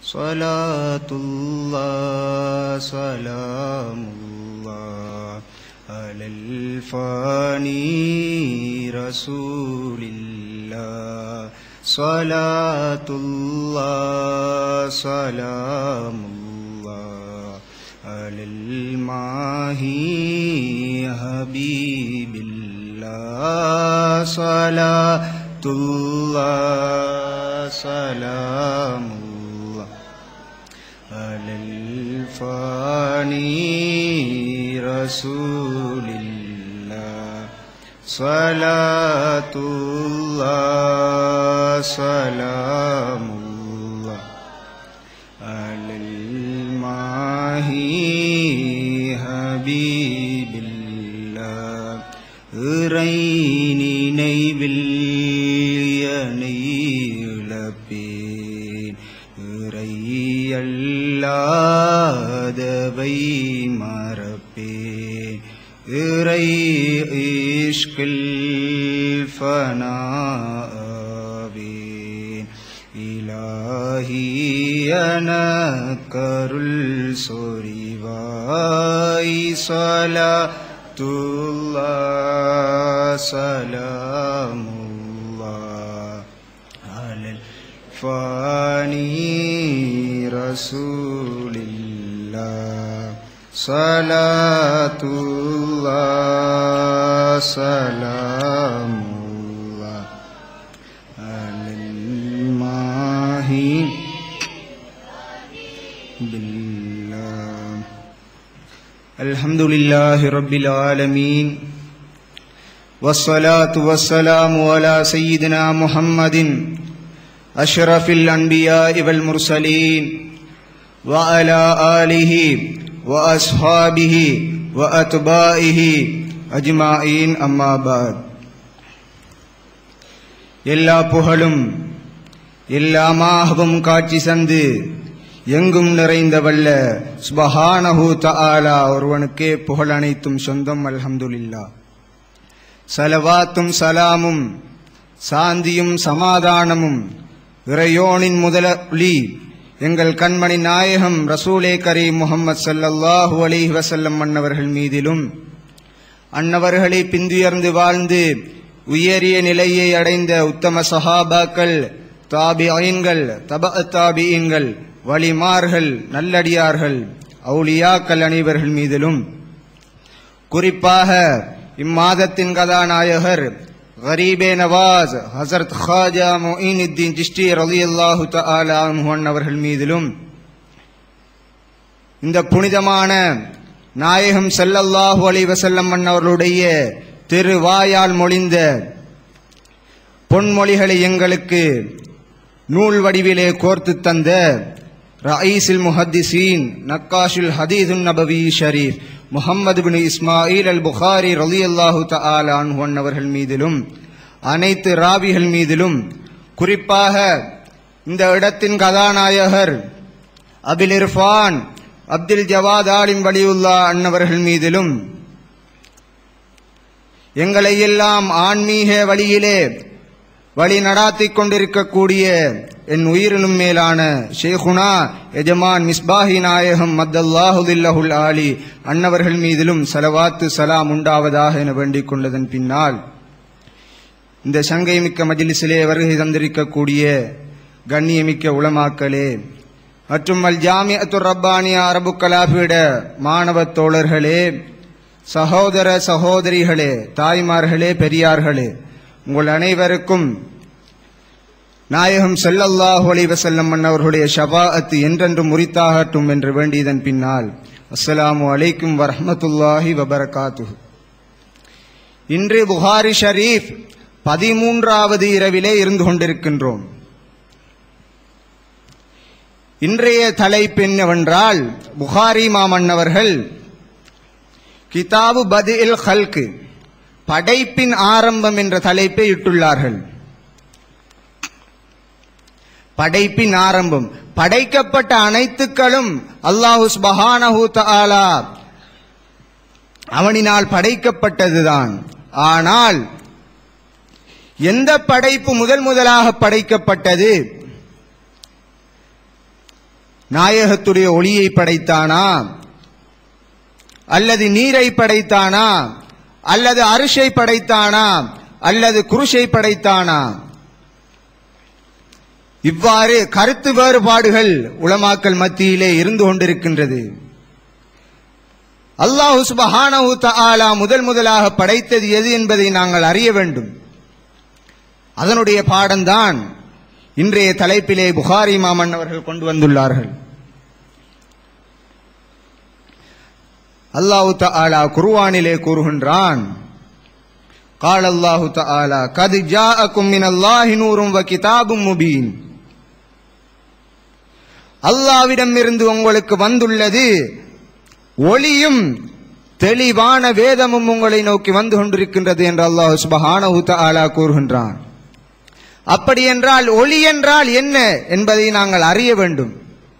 صلاة الله سلام الله على الفاني رسول الله صلاة الله سلام الله على الماهي حبيب الله صلاة الله سلام الله على الفاني رسول الله صلاة الله سلام الله على الماهي حبيب الله இறை நினைவில் என்னை இழப்பேன் இறை அல்லாதவை மறப்பேன் இறை இஷ்கில் ஃபனாவேன் இலாஹி எனக்கருள் சொரிவாய் சலா துல்லா சலாமுல்லா அலல் فاني رسول الله صلاة الله سلام الله على الماهي بالله الحمد لله رب العالمين والصلاة والسلام على سيدنا محمد أشرف الأنبياء والمرسلين وعلى آله وأصحابه وأتباعه أجمعين أما بعد எல்லா புகழும் எல்லாமாகவும் காட்சி சந்து எங்கும் நிறைந்த வல்ல சுபஹானஹு தஆலா ஒருவனுக்கே புகழ் அனைத்தும் சொந்தம் அல்ஹம்துலில்லா சலவாத்தும் சலாமும் சாந்தியும் சமாதானமும் இறையோனின் முதலி எங்கள் கண்மணி நாயகம் ரசூலே கரீம் முகமது சல்லல்லாஹு அலைஹி வஸல்லம் அன்னவர்கள் மீதிலும் அன்னவர்களை பின்துயர்ந்து வாழ்ந்து உயரிய நிலையை அடைந்த உத்தம சஹாபாக்கள் தாபியீன்கள் தப தாபியீன்கள் வலிமார்கள் நல்லடியார்கள் அவுலியாக்கள் அனைவர்கள் மீதிலும் குறிப்பாக இம்மாதத்தின் கதாநாயகர் கரீபே நவாஸ் ஹசரத் ஹாஜா மொயினுத்தீன் ஜிஷ்டி ரலியல்லாஹு தஆலா அன்ஹு அவர்கள் மீதிலும் இந்த புனிதமான நாயகம் ஸல்லல்லாஹு அலைஹி வஸல்லம் அன்னவர்களுடைய திருவாயால் மொழிந்த பொன்மொழிகளை எங்களுக்கு நூல் வடிவிலே கோர்த்து தந்த ரயீஸில் முஹத்திசீன் நக்காஷுல் ஹதீதுன் நபவி ஷரீஃப் முஹம்மது பின் இஸ்மாயில் அல் புகாரி ரலியல்லாஹு தஆலா அன்ஹு அன்னவர்கள் மீதிலும் அனைத்து ராவிகள் மீதிலும் குறிப்பாக இந்த இடத்தின் கதாநாயகர் அபில் இர்ஃபான் அப்துல் ஜவாத் ஆலிம் வலியுல்லா அன்னவர்கள் மீதிலும் எங்களை எல்லாம் ஆன்மீக வழியிலே வழி நடாத்திக் கொண்டிருக்கக்கூடிய என் உயிரினும் மேலான ஷேகுனா எஜமான் மிஸ்பாஹி நாயகம் மத்தல்லாஹுதில்லஹுல் ஆலி அன்னவர்கள் மீதிலும் சலவாத்து சலாம் உண்டாவதாக என வேண்டிக் கொண்டதன் பின்னால் இந்த சங்கை மிக்க மஜிலிசிலே வருகை தந்திருக்கக்கூடிய கண்ணியமிக்க உளமாக்களே மற்றும் அல் ஜாமியத்து ரப்பானியா அரபு கலாபிட மாணவ தோழர்களே சகோதர சகோதரிகளே தாய்மார்களே பெரியார்களே உங்கள் அனைவருக்கும் நாயகம் ஸல்லல்லாஹு அலைஹி வஸல்லம் அன்னவர்களுடைய ஷபாஅத் என்றென்றும் முறித்தாகட்டும் என்று வேண்டியதன் பின்னால் அஸ்ஸலாமு அலைக்கும் வரஹ்மத்துல்லாஹி வபரகாத்துஹு இன்று புகாரி ஷரீஃப் பதிமூன்றாவது இரவிலே இருந்து கொண்டிருக்கின்றோம் இன்றைய தலைப்பு என்னவென்றால் புகாரி மாமன்னவர்கள் கிதாபு பதில் ஹல்கு படைப்பின் ஆரம்பம் என்ற தலைப்பை இட்டுள்ளார்கள் படைப்பின் ஆரம்பம் படைக்கப்பட்ட அனைத்துக்களும் அல்லாஹு சுபஹானஹு தஆலா அவனினால் படைக்கப்பட்டதுதான் ஆனால் எந்த படைப்பு முதல் முதலாக படைக்கப்பட்டது நாயகத்துடைய ஒளியை படைத்தானா அல்லது நீரை படைத்தானா அல்லது அரிசை படைத்தானா அல்லது குருஷை படைத்தானா இவ்வாறு கருத்து வேறுபாடுகள் உலமாக்கல் மத்தியிலே இருந்து கொண்டிருக்கின்றது அல்லாஹு சுபஹானஹு தஆலா முதல் முதலாக படைத்தது எது என்பதை நாங்கள் அறிய வேண்டும் அதனுடைய பாடம்தான் இன்றைய தலைப்பிலே புகாரி மாமன் அவர்கள் கொண்டு வந்துள்ளார்கள் அல்லாஹு தஆலா குர்ஆனிலே கூறுகின்றான் قال الله تعالى قد جاءكم من الله نور وكتاب مبين அல்லாவிடம் இருந்து உங்களுக்கு வந்துள்ளது ஒளியும் தெளிவான வேதமும் உங்களை நோக்கி வந்து கொண்டிருக்கின்றது என்று அல்லாஹ் சுபஹானஹு தஆலா கூறுகின்றான் அப்படி என்றால் ஒளி என்றால் என்ன என்பதை நாங்கள் அறிய வேண்டும்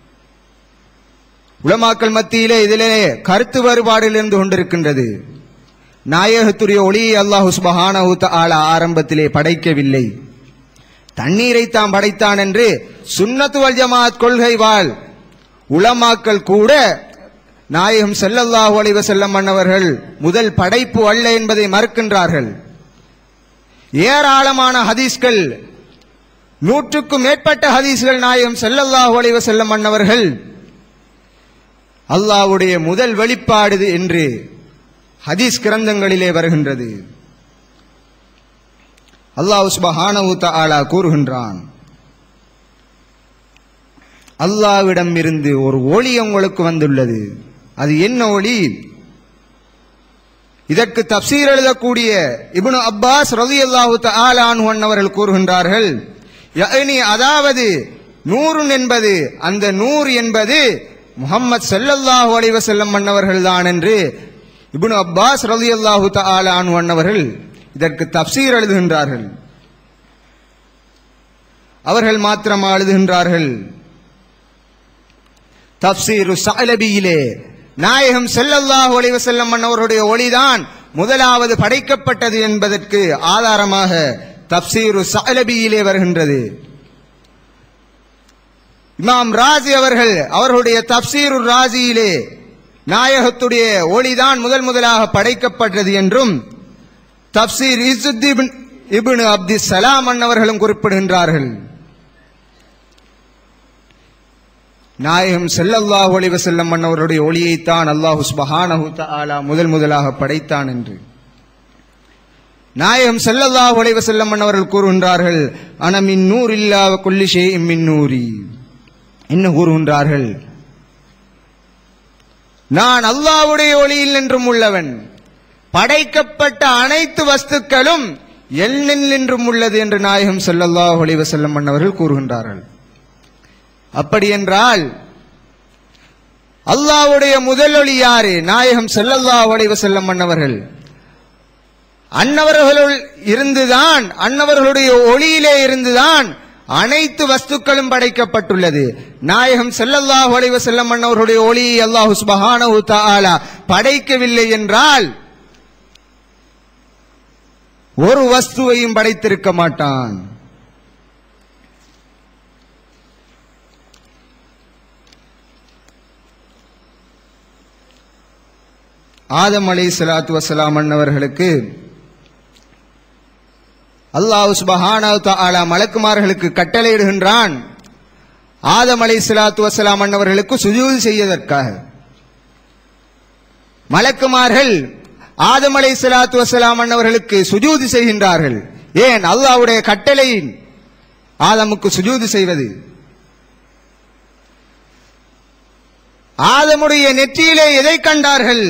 உலமாக்கள் மத்தியிலே இதிலே கருத்து வேறுபாடில் இருந்து கொண்டிருக்கின்றது நாயகத்துடைய ஒளியை அல்லாஹு சுபஹானஹு தஆலா ஆரம்பத்திலே படைக்கவில்லை தண்ணீரை தாம் படைத்தான் என்று சுன்னத்து வல் ஜமாத் கொள்கை வாழ் உலமாக்கள் கூட நாயகம் ஸல்லல்லாஹு அலைஹி வஸல்லம் மன்னவர்கள் முதல் படைப்பு அல்ல என்பதை மறுக்கின்றார்கள் ஏராளமான ஹதீஸ்கள் நூற்றுக்கும் மேற்பட்ட ஹதீஸ்கள் நாயகம் ஸல்லல்லாஹு அலைஹி வஸல்லம் மன்னவர்கள் அல்லாஹ்வுடைய முதல் வெளிப்பாடு என்று ஹதீஸ் கிரந்தங்களிலே வருகின்றது அல்லாஹ் சுபஹானஹு தஆலா கூறுகின்றான் அல்லாவிடம் இருந்து ஒரு ஒளி உங்களுக்கு வந்துள்ளது அது என்ன ஒளி இதற்கு தப்சீர் எழுதக்கூடிய இப்னு அப்பாஸ் ரலியல்லாஹு தஆலா அன்ஹு அவர்கள் கூறுகின்றார்கள் யஅனி அதாவது நூறுன் என்பது அந்த நூறு என்பது முஹம்மது ஸல்லல்லாஹு அலைஹி வஸல்லம் மன்னவர்கள் தான் என்று இப்னு அப்பாஸ் ரலியல்லாஹு தஆலா அன்ஹு அவர்கள் இதற்கு தப்சீர் எழுதுகின்றார்கள் அவர்கள் மாத்திரமா எழுதுகின்றார்கள் தப்சீரு சஅலபியிலே நாயகம் ஸல்லல்லாஹு அலைஹி வஸல்லம் அவருடைய ஒளிதான் முதலாவது படைக்கப்பட்டது என்பதற்கு ஆதாரமாக தப்சீரு சஅலபியிலே வருகின்றது இமாம் ராஜி அவர்கள் அவர்களுடைய தப்சீரு ராஜியிலே நாயகத்துடைய ஒளிதான் முதல் முதலாக படைக்கப்பட்டது என்றும் தப்சீர் இசுத்திபின் இப்னு அப்தி சலாம் அன்னவர்களும் குறிப்பிடுகின்றார்கள் நாயகம் ஸல்லல்லாஹு அலைஹி வஸல்லம் அன்னவருடைய ஒளியைத்தான் அல்லாஹ் சுப்ஹானஹு தஆலா முதல் முதலாக படைத்தான் என்று நாயகம் ஸல்லல்லாஹு அலைஹி வஸல்லம் அன்னவர்கள் கூறுகின்றார்கள் அன மின் நூர் இல்லா குல்லி ஷைஇன் மின் நூரி என்ன கூறுகின்றார்கள் நான் அல்லாஹ்வுடைய ஒளியில் என்றும் உள்ளவன் படைக்கப்பட்ட அனைத்து வஸ்துக்களும் எண்ணில் என்றும் உள்ளது என்று நாயகம் ஸல்லல்லாஹு அலைஹி வஸல்லம் அன்னவர்கள் கூறுகின்றார்கள் அப்படி என்றால் அல்லாஹ்வுடைய முதல் ஒளி யாரு நாயகம் ஸல்லல்லாஹு அலைஹி வஸல்லம் அன்னவர்கள் அன்னவர்களுள் இருந்துதான் அன்னவர்களுடைய ஒளியிலே இருந்துதான் அனைத்து வஸ்துக்களும் படைக்கப்பட்டுள்ளது நாயகம் ஸல்லல்லாஹு அலைஹி வஸல்லம் அன்னவர்களுடைய ஒளியை அல்லாஹ் சுப்ஹானஹு தஆலா படைக்கவில்லை என்றால் ஒரு வஸ்துவையும் படைத்திருக்க மாட்டான் ஆதம் அலை சலாத்து வசலாம் அன்னவர்களுக்கு அல்லாஹ் சுபஹானஹு தஆலா மலக்குமார்களுக்கு கட்டளையிடுகின்றான் ஆதம் அலை சலாத்து வசலாம் அன்னவர்களுக்கு சுஜூது செய்வதற்காக மலக்குமார்கள் ஆதம் அலை சலாத்து வசலாம் அன்னவர்களுக்கு சுஜூது செய்கின்றார்கள் ஏன் அல்லாஹ்வுடைய கட்டளையின் ஆதமுக்கு சுஜூது செய்வது ஆதமுடைய நெற்றியிலே எதை கண்டார்கள்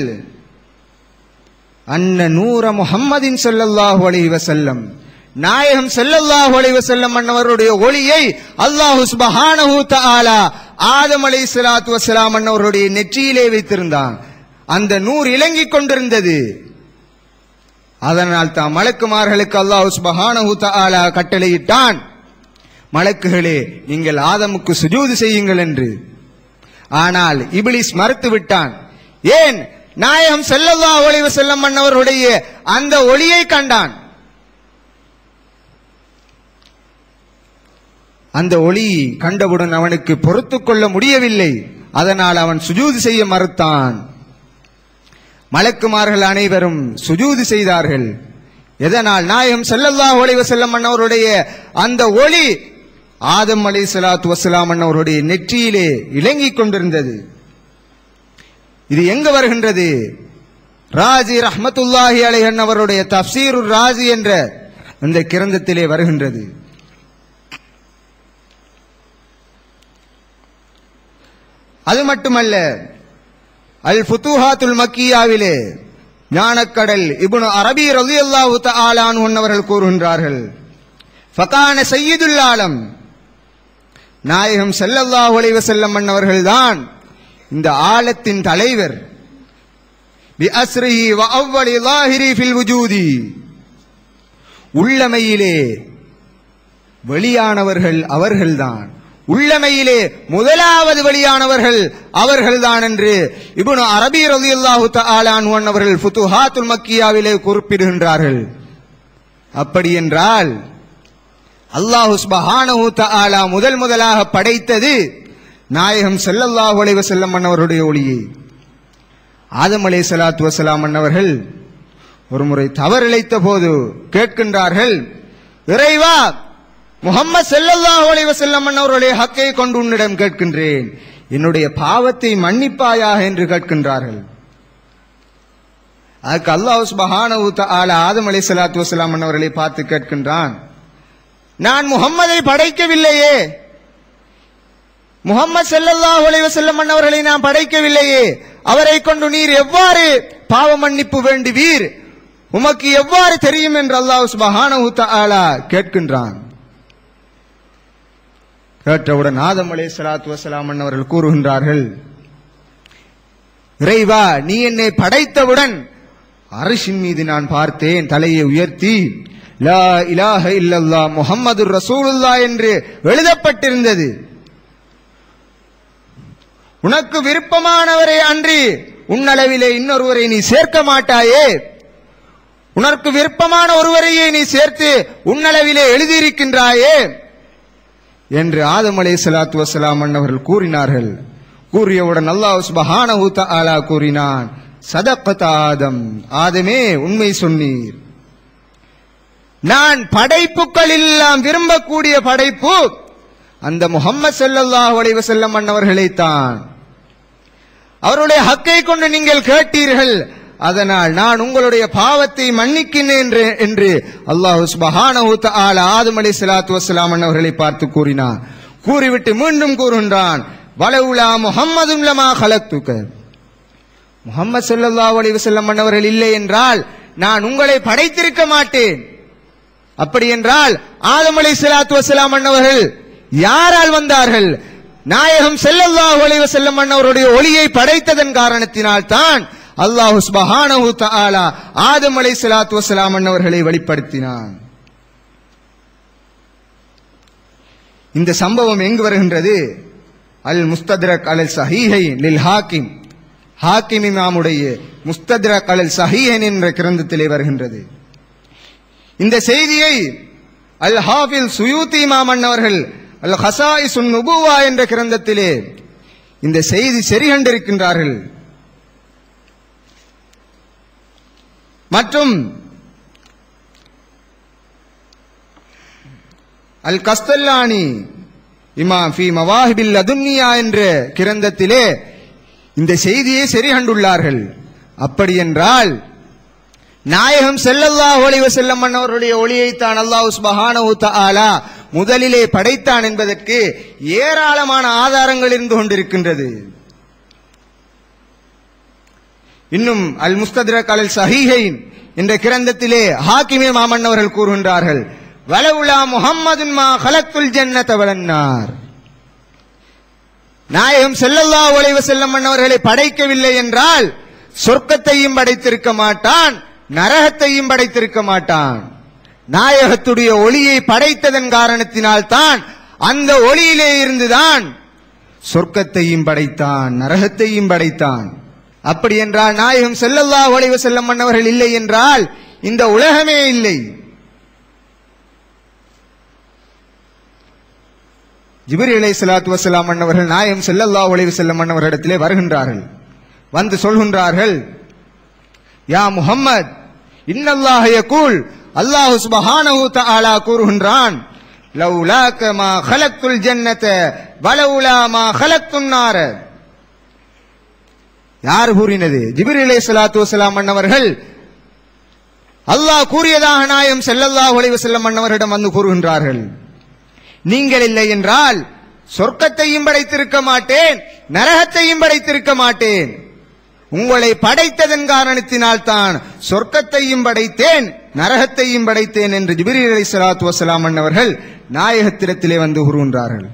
அன்ன நூற முஹம்மதின் ஸல்லல்லாஹு அலைஹி வஸல்லம் நாயகம் ஸல்லல்லாஹு அலைஹி வஸல்லம் அன்னவருடைய ஒளியை அல்லாஹ் சுப்ஹானஹு தஆலா ஆதம் அலைஹிஸ்ஸலாத்து வஸலாம் அன்னவருடைய நெற்றியிலே வைத்திருந்தான் அந்த நூறு இலங்கிக் கொண்டிருந்தது அதனால் தான் மலக்குமார்களுக்கு அல்லாஹ் சுப்ஹானஹு தஆலா கட்டளையிட்டான் மலக்குகளே நீங்கள் ஆதமுக்கு சுஜூது செய்யுங்கள் என்று ஆனால் இபிலிஸ் மறுத்து விட்டான் ஏன் நாயகம் ஸல்லல்லாஹு அலைஹி வஸல்லம் அன்னவருடைய அந்த ஒளியை கண்டான் அந்த ஒளி கண்டவுடன் அவனுக்கு பொறுத்துக் கொள்ள முடியவில்லை அதனால் அவன் சுஜூது செய்ய மறுத்தான் மலக்குமார்கள் அனைவரும் சுஜூது செய்தார்கள் எதனால் நாயகம் ஸல்லல்லாஹு அலைஹி வஸல்லம் அன்னவருடைய அந்த ஒளி ஆதம் அலை சலாத்து வசலாம் அன்னவருடைய நெற்றியிலே இலங்கிக் கொண்டிருந்தது இது எங்க வருகின்றது ராஜி ரஹ்மத்துல்லாஹி அலைஹன் அவருடைய தப்சீருர் ராஜி என்ற அந்த கிரந்தத்திலே வருகின்றது அது மட்டுமல்ல அல் ஃபுத்துஹாத்துல் மக்கியாவிலே ஞானக்கடல் இப்னு அரபி ரலியல்லாஹு தஆலான் அவர்கள் கூறுகின்றார்கள் ஃபகான சையீதுல் ஆலம் நாயகம் ஸல்லல்லாஹு அலைஹி வஸல்லம் அன்னவர்கள்தான் இந்த ஆலத்தின் தலைவர் பி அஸ்ரிஹி வ அவ்வலி லாஹிரி ஃபில் வுஜூதி உள்ளமையிலே வெளியானவர்கள் அவர்கள்தான் உள்ளமையிலே முதலாவது வெளியானவர்கள் அவர்கள்தான் என்று இப்னு அரபி ரலியல்லாஹு தஆலான் அவர்கள் ஃபுதுஹாத்துல் மக்கியாவிலே குறிப்பிடுகின்றார்கள் அப்படி என்றால் அல்லாஹு சுப்ஹானஹு தஆலா முதல் முதலாக படைத்தது நாயகம் ஸல்லல்லாஹு அலைஹி வஸல்லம் அன்னவருடைய ஒளியை ஆதம் அலை சலாத்து வசலாம் அன்னவர்கள் ஒரு முறை தவறிழைத்த போது கேட்கின்றார்கள் இறைவா முகம்மது ஸல்லல்லாஹு அலைஹி வஸல்லம் அன்னவருடைய ஹக்கை கொண்டு உன்னிடம் கேட்கின்றேன் என்னுடைய பாவத்தை மன்னிப்பாயாக என்று கேட்கின்றார்கள் அதுக்கு அல்லாஹ் சுப்ஹானஹு தஆலா ஆதம் அலை சலாத்து வசலாம் அன்னவர்களை பார்த்து கேட்கின்றான் நான் முகம்மதை படைக்கவில்லையே முகம்மது ஸல்லல்லாஹு அலைஹி வஸல்லம் அன்னவர்களை நான் படைக்கவில்லையே அவரை கொண்டு நீர் எவ்வாறு பாவ மன்னிப்பு வேண்டுவீர் உமக்கு எவ்வாறு தெரியும் என்று அல்லாஹ் சுப்ஹானஹு தஆலா கேட்கின்றான் கேட்டவுடன் ஆதம் அலைஹி ஸலாத்து வஸலாம் அன்னவர்கள் கூறுகின்றார்கள் இறைவா நீ என்னை படைத்தவுடன் அரிசின் மீது நான் பார்த்தேன் தலையை உயர்த்தி லா இலாஹ இல்லல்லா முஹம்மது ரசூலுல்லா என்று எழுதப்பட்டிருந்தது உனக்கு விருப்பமானவரை அன்றி உன்னளவிலே இன்னொருவரை நீ சேர்க்க மாட்டாயே உனக்கு விருப்பமான ஒருவரையே நீ சேர்த்து உன்னளவிலே எழுதியிருக்கின்றாயே என்று ஆதம் அலை சலாத்து வசலாம் அன்னவர்கள் கூறினார்கள் கூறியவுடன் அல்லாஹ் சுபஹானஹு தஆலா கூறினான் சதக்கத் ஆதம் ஆதமே உண்மை சொன்னீர் நான் படைப்புகள் எல்லாம் விரும்பக்கூடிய படைப்பு அந்த முகம்மது ஸல்லல்லாஹு அலைஹி வஸல்லம் அன்னவர்களைத்தான் அவருடைய ஹக்கை கொண்டு நீங்கள் கேட்டீர்கள் அதனால் நான் உங்களுடைய பாவத்தை மன்னிக்கின்றேன் என்று என்று அல்லாஹ் சுப்ஹானஹு தஆலா ஆதம் அலைஹிஸ்ஸலாத்து வஸ்ஸலாம் அன்னவர்களை பார்த்து கூறினான் கூறிவிட்டு மீண்டும் கூறுகின்றான் வலவுலா முஹம்மதும் லமா கலத்துக்க முகம்மது ஸல்லல்லாஹு அலைஹி வஸல்லம் அன்னவர்கள் இல்லை என்றால் நான் உங்களை படைத்திருக்க மாட்டேன் அப்படி என்றால் ஆதம் அலை சலாத்து வசலாம் அன்னவர்கள் யாரால் வந்தார்கள் நாயகம் ஸல்லல்லாஹு அலைஹி வஸல்லம் அன்னவருடைய ஒளியை படைத்ததன் காரணத்தினால் தான் அல்லாஹ் சுப்ஹானஹு தஆலா ஆதம் அலை சலாத்து வசலாம் அன்னவர்களை வெளிப்படுத்தினான் இந்த சம்பவம் எங்கு வருகின்றது அல் முஸ்தத்ரக் அல் சஹீஹை லில் ஹாக்கிம் ஹாக்கிம் இமாமுடைய முஸ்தத்ரக் அல் சஹீஹன் என்ற கிரந்தத்திலே வருகின்றது இந்த செய்தியை அல் ஹாஃபில் சுயூத்தி இமாமன் அவர்கள் அல் ஹசாயிசுன் நுபுவா என்ற கிரந்தத்திலே இந்த செய்தி சரிகண்டிருக்கின்றார்கள் மற்றும் அல் கஸ்தல்லானி இமாம் ஃபி மவாஹிபில் அதுன்னியா என்ற கிரந்தத்திலே இந்த செய்தியை சரிகண்டுள்ளார்கள் அப்படி என்றால் நாயகம் ஸல்லல்லாஹு அலைஹி வஸல்லம் அவருடைய ஒளியைத்தான் அல்லாஹ் சுப்ஹானஹு தஆலா முதலிலே படைத்தான் என்பதற்கு ஏராளமான ஆதாரங்கள் இருந்து கொண்டிருக்கின்றது இன்னும் அல் முஸ்தத்ரக் அல் சஹீஹைன் என்ற கிரந்தத்திலே ஹாக்கிமே மாமன் அவர்கள் கூறுகின்றார்கள் வலவுலா முஹம்மதுன் மா கலத்துல் ஜன்னத வலன்னார் நாயகம் ஸல்லல்லாஹு அலைஹி வஸல்லம் அவர்களை படைக்கவில்லை என்றால் சொர்க்கத்தையும் படைத்திருக்க மாட்டான் நரகத்தையும் படைத்திருக்க மாட்டான் நாயகத்துடைய ஒளியை படைத்ததன் காரணத்தினால் தான் அந்த ஒளியிலே இருந்துதான் சொர்க்கத்தையும் படைத்தான் நரகத்தையும் படைத்தான் அப்படி என்றால் நாயகம் ஸல்லல்லாஹு அலைஹி வஸல்லம் மன்னவர்கள் இல்லை என்றால் இந்த உலகமே இல்லை ஜிபிரி அலை சலாத்து வசலாம் அன்னவர்கள் நாயம் ஸல்லல்லாஹு அலைஹி வஸல்லம் அன்னவரிடத்திலே வருகின்றார்கள் வந்து சொல்கின்றார்கள் யா முஹம்மத் இன்னல்லாஹ யகூல் அல்லாஹ் சுப்ஹானஹு தஆலா கூறுகின்றான் லவ்லாக மா خلقத்துல் ஜன்னத வலவுலா மா خلقத்துன் நார யார் கூறினது ஜிப்ரீல் அலைஹிஸ்ஸலாத்து வஸலாம் அன்னவர்கள் அல்லாஹ் கூறியதாக நாயம் ஸல்லல்லாஹு அலைஹி வஸல்லம் அன்னவரிடம் வந்து கூறுகின்றார்கள் நீங்கள் இல்லை என்றால் சொர்க்கத்தையும் படைத்திருக்க மாட்டேன் நரகத்தையும் படைத்திருக்க மாட்டேன் உங்களை படைத்ததன் காரணத்தினால் தான் சொர்க்கத்தையும் படைத்தேன் நரகத்தையும் படைத்தேன் என்று ஜிபிரி அலி சலாத்து வசலாம் அன்னவர்கள் நாயகத்திடத்திலே வந்து கூறுகின்றார்கள்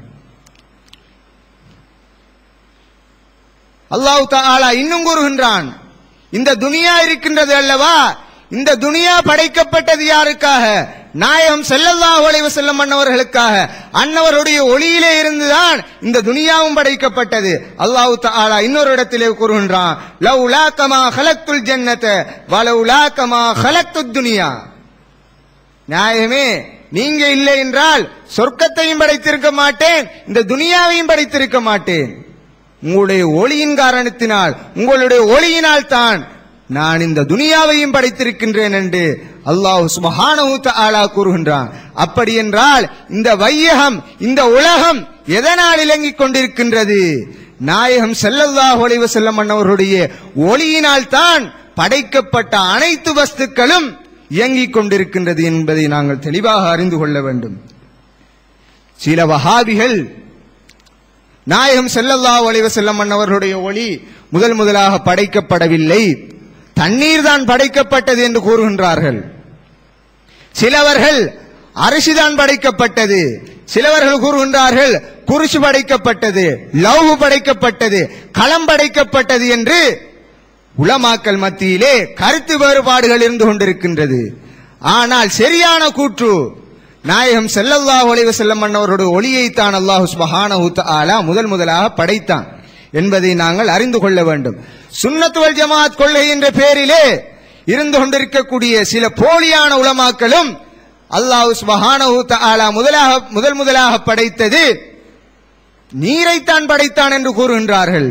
அல்லாஹ் தாலா இன்னும் கூறுகின்றான் இந்த துனியா இருக்கின்றது அல்லவா இந்த துனியா படைக்கப்பட்டது யாருக்காக நாயகம் ஸல்லல்லாஹு அலைஹி வஸல்லம் அன்னவர்களுக்காக அன்னவருடைய ஒளியிலே இருந்துதான் இந்த துனியாவும் படைக்கப்பட்டது அல்லாஹ் தஆலா இன்னொரு இடத்திலே கூறுகின்றான் லவ்லா கமா ஹலக்துல் ஜன்னத வலவ்லா கமா ஹலக்துத் துனியா நியாயமே நீங்க இல்லை என்றால் சொர்க்கத்தையும் படைத்திருக்க மாட்டேன் இந்த துனியாவையும் படைத்திருக்க மாட்டேன் உங்களுடைய ஒளியின் காரணத்தினால் உங்களுடைய ஒளியினால் தான் நான் இந்த துனியாவையும் படைத்திருக்கின்றேன் என்று அல்லாஹ் சுபஹானஹு தஆலா கூறுகின்றான் அப்படி என்றால் இந்த வையகம் இந்த உலகம் எதனால் இலங்கிக் கொண்டிருக்கின்றது நாயகம் ஸல்லல்லாஹு அலைஹி வஸல்லம் அன்னவருடைய ஒளியினால் தான் படைக்கப்பட்ட அனைத்து வஸ்துக்களும் இயங்கிக் கொண்டிருக்கின்றது என்பதை நாங்கள் தெளிவாக அறிந்து கொள்ள வேண்டும் சில வஹாபிகள் நாயகம் ஸல்லல்லாஹு அலைஹி வஸல்லம் அன்னவர்களுடைய ஒளி முதல் முதலாக படைக்கப்படவில்லை தண்ணீர் தான் படைக்கப்பட்டது என்று கூறுகின்றார்கள் சிலவர்கள் அரிசிதான் படைக்கப்பட்டது சிலவர்கள் கூறுகின்றார்கள் குருசு படைக்கப்பட்டது லவ் படைக்கப்பட்டது களம் படைக்கப்பட்டது என்று உலமாக்கல் மத்தியிலே கருத்து வேறுபாடுகள் இருந்து கொண்டிருக்கின்றது ஆனால் சரியான கூற்று நாயகம் ஸல்லல்லாஹு அலைஹி வஸல்லம் அன்னவருடைய ஒளியை தான் அல்லாஹ் சுப்ஹானஹு தஆலா முதல் முதலாக படைத்தான் என்பதை நாங்கள் அறிந்து கொள்ள வேண்டும் சுன்னத் வல் ஜமாத் கொள்கை என்ற பெயரிலே இருந்து கொண்டிருக்கக்கூடிய சில போலியான உலமாக்களும் அல்லாஹ் சுப்ஹானஹு தஆலா முதலாக முதல் முதலாக படைத்தது நீரைத்தான் படைத்தான் என்று கூறுகின்றார்கள்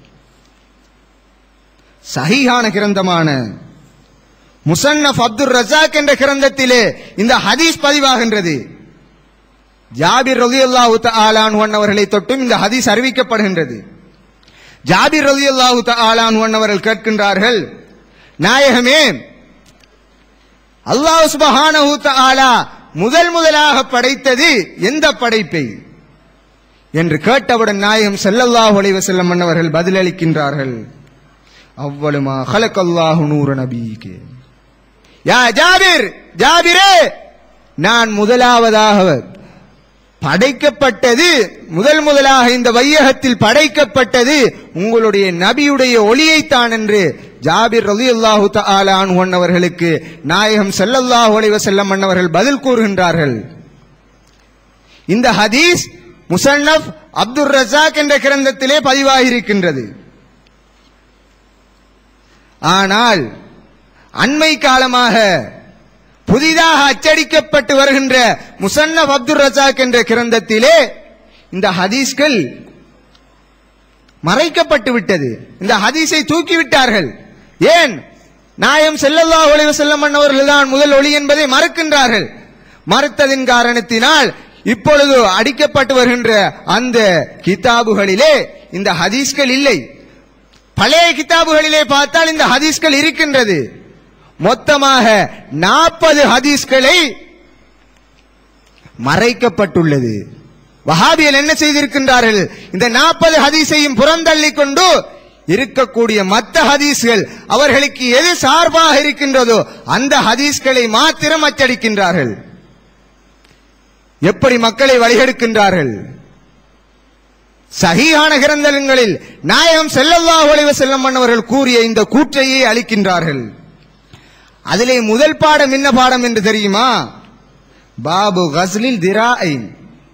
சஹீஹான கிரந்தமான முசன்னஃப் அப்துர் ரசாக் என்ற கிரந்தத்திலே இந்த ஹதீஸ் பதிவாகின்றது ஜாபிர் ரலியல்லாஹு தஆலான் அவர்களை தொட்டும் இந்த ஹதீஸ் அறிவிக்கப்படுகின்றது ஜாபிர் ரலியல்லாஹு தஆலான் அவர்கள் கேட்கின்றார்கள் நாயகமே அல்லாஹ் சுப்ஹானஹு தஆலா முதல் முதலாக படைத்தது எந்த படைப்பை என்று கேட்டவுடன் நாயகம் ஸல்லல்லாஹு அலைஹி வஸல்லம் அவர்கள் பதிலளிக்கின்றார்கள் அவ்வளுமா ஹலக்கல்லாஹு நூற நபீகே யா ஜாபிர் ஜாபிரே நான் முதலாவதாக படைக்கப்பட்டது முதல் முதலாக இந்த வையகத்தில் படைக்கப்பட்டது உங்களுடைய நபியுடைய ஒளியைத்தான் என்று ஜாபிர் ரலியல்லாஹு தஆலா அன்ஹு அவர்களுக்கு நாயகம் ஸல்லல்லாஹு அலைஹி வஸல்லம் அன்னவர்கள் பதில் கூறுகின்றார்கள் இந்த ஹதீஸ் முசன்னஃப் அப்துர் ரஸாக் என்ற கிரந்தத்திலே பதிவாகியிருக்கின்றது ஆனால் அண்மை காலமாக புதிதாக அச்சடிக்கப்பட்டு வருகின்ற முசன்னப் அப்துல் ரசாக் என்ற கிரந்தத்திலே இந்த ஹதீஸ்கள் மறைக்கப்பட்டு விட்டது இந்த ஹதீஸை தூக்கிவிட்டார்கள் ஏன் நாயம் ஸல்லல்லாஹு அலைஹி வஸல்லம் அவர்கள் தான் முதல் ஒளி என்பதை மறுக்கின்றார்கள் மறுத்ததின் காரணத்தினால் இப்பொழுது அடிக்கப்பட்டு வருகின்ற அந்த கிதாபுகளிலே இந்த ஹதீஸ்கள் இல்லை பழைய கிதாபுகளிலே பார்த்தால் இந்த ஹதீஸ்கள் இருக்கின்றது மொத்தமாக நாற்பது ஹதீஸ்களை மறைக்கப்பட்டுள்ளது வஹாபியல் என்ன செய்திருக்கின்றார்கள் இந்த நாற்பது ஹதீஸையும் புறந்தள்ளி கொண்டு இருக்கக்கூடிய மத்த ஹதீஸ்கள் அவர்களுக்கு எது சார்பாக இருக்கின்றதோ அந்த ஹதீஸ்களை மாத்திரம் அச்சடிக்கின்றார்கள் எப்படி மக்களை வழிகெடுக்கின்றார்கள் சஹீஹான கிரந்தங்களில் நாயகம் ஸல்லல்லாஹு அலைஹி வஸல்லம் அவர்கள் கூறிய இந்த கூற்றையே அளிக்கின்றார்கள் அதிலே முதல் பாடம் என்ன பாடம் என்று தெரியுமா பாபு கஸ்லில் திராஐன்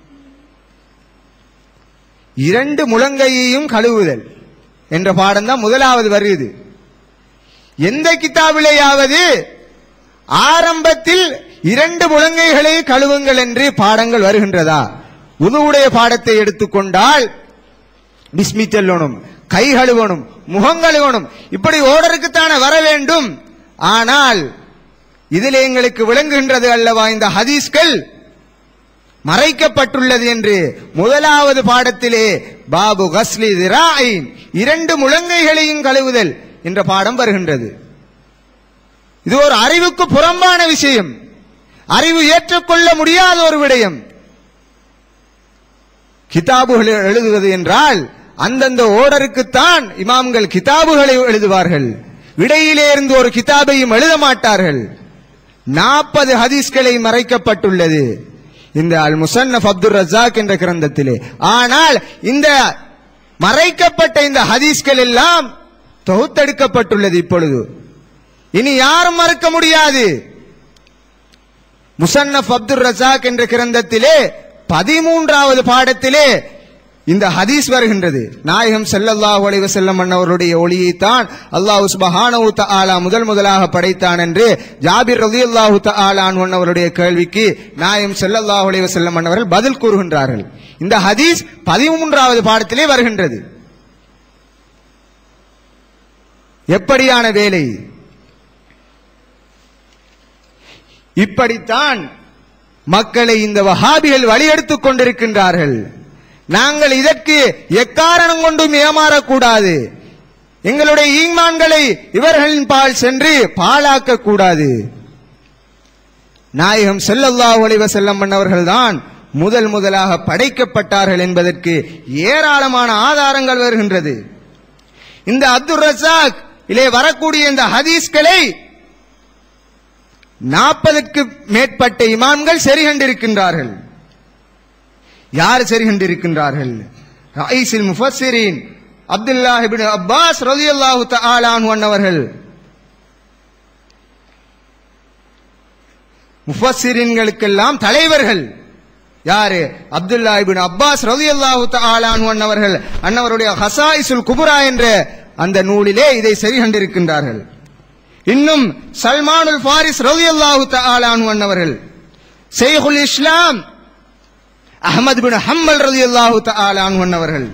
இரண்டு முழங்கையையும் கழுவுதல் என்ற பாடம் தான் முதலாவது வருது எந்த கிதாபிலேயாவது ஆரம்பத்தில் இரண்டு முழங்கைகளை கழுவுங்கள் என்று பாடங்கள் வருகின்றதா உதுவுடைய பாடத்தை எடுத்துக்கொண்டால் பிஸ்மி செல்லணும் கை கழுவணும் முகம் கழுவணும் இப்படி ஓடருக்குத்தானே வர வேண்டும் ஆனால் இதில் எங்களுக்கு விளங்குகின்றது அல்லவா இந்த ஹதீஸ்கள் மறைக்கப்பட்டுள்ளது என்று முதலாவது பாடத்திலே பாபு கஸ்லி திராயின் இரண்டு முழங்கைகளையும் கழுவுதல் என்ற பாடம் வருகின்றது இது ஒரு அறிவுக்கு புறம்பான விஷயம் அறிவு ஏற்றுக்கொள்ள முடியாத ஒரு விடயம் கிதாபுகள் எழுதுவது என்றால் அந்தந்த ஓடருக்குத்தான் இமாம்கள் கிதாபுகளை எழுதுவார்கள் இடையிலே இருந்து ஒரு கிதாபையும் எழுத மாட்டார்கள் நாற்பது ஹதீஸ்களை மறைக்கப்பட்டுள்ளது இந்த அல் முசன்னப் அப்துல் ரஜாக் என்ற கிரந்தத்திலே ஆனால் இந்த மறைக்கப்பட்ட இந்த ஹதீஸ்கள் எல்லாம் தொகுத்தெடுக்கப்பட்டுள்ளது இப்பொழுது இனி யாரும் மறுக்க முடியாது முசன்னப் அப்துல் ரஜாக் என்ற கிரந்தத்திலே பதிமூன்றாவது பாடத்திலே இந்த ஹதீஸ் வருகின்றது நாயகம் ஸல்லல்லாஹு அலைஹி வஸல்லம் அன்னவருடைய ஒளியைத்தான் அல்லாஹ் சுப்ஹானஹு தஆலா முதல் முதலாக படைத்தான் என்று ஜாபிர் ரலியல்லாஹு தஆலா அன்ஹு அவருடைய கேள்விக்கு நாயகம் ஸல்லல்லாஹு அலைஹி வஸல்லம் அன்னவர்கள் பதில் கூறுகின்றார்கள் இந்த ஹதீஸ் பதிமூன்றாவது பாடத்திலே வருகின்றது எப்படியான வேலை இப்படித்தான் மக்களை இந்த வஹாபிகள் வழியெடுத்துக் கொண்டிருக்கின்றார்கள் நாங்கள் இதற்கு எக்காரணம் கொண்டும் ஏமாறக்கூடாது எங்களுடைய ஈமான்களை இவர்களின் பால் சென்று பாழாக்க கூடாது நாயகம் ஸல்லல்லாஹு அலைஹி வஸல்லம் அவர்கள் தான் முதல் முதலாக படைக்கப்பட்டார்கள் என்பதற்கு ஏராளமான ஆதாரங்கள் வருகின்றது இந்த அப்துல் ரசாக் இலே வரக்கூடிய இந்த ஹதீஸ்களை நாற்பதுக்கு மேற்பட்ட இமாம்கள் சரி கண்டிருக்கின்றார்கள் யார் சரி கண்டிருக்கின்றார்கள் ரயீஸுல் முஃபஸ்ஸிரீன் அப்துல்லாஹ் இப்னு அப்பாஸ் ரலியல்லாஹு தஆலா அன்ஹு அன்னவர்கள் முஃபஸ்ஸிரீன்களுக்கெல்லாம் தலைவர்கள் யாரு அப்துல்லா இப்னு அப்பாஸ் ரலியல்லாஹு தஆலா அன்ஹு அன்னவர்கள் அன்னவருடைய ஹசாயிசுல் குபுரா என்ற அந்த நூலிலே இதை சரி கண்டிருக்கின்றார்கள் இன்னும் சல்மானுல் ஃபாரிஸ் ரலியல்லாஹு தஆலா அன்ஹு அன்னவர்கள் ஷைഖுல் இஸ்லாம் அஹமது பின் ஹம்பல் ரலியல்லாஹு தஆலா அன்ஹு அன்னவர்கள்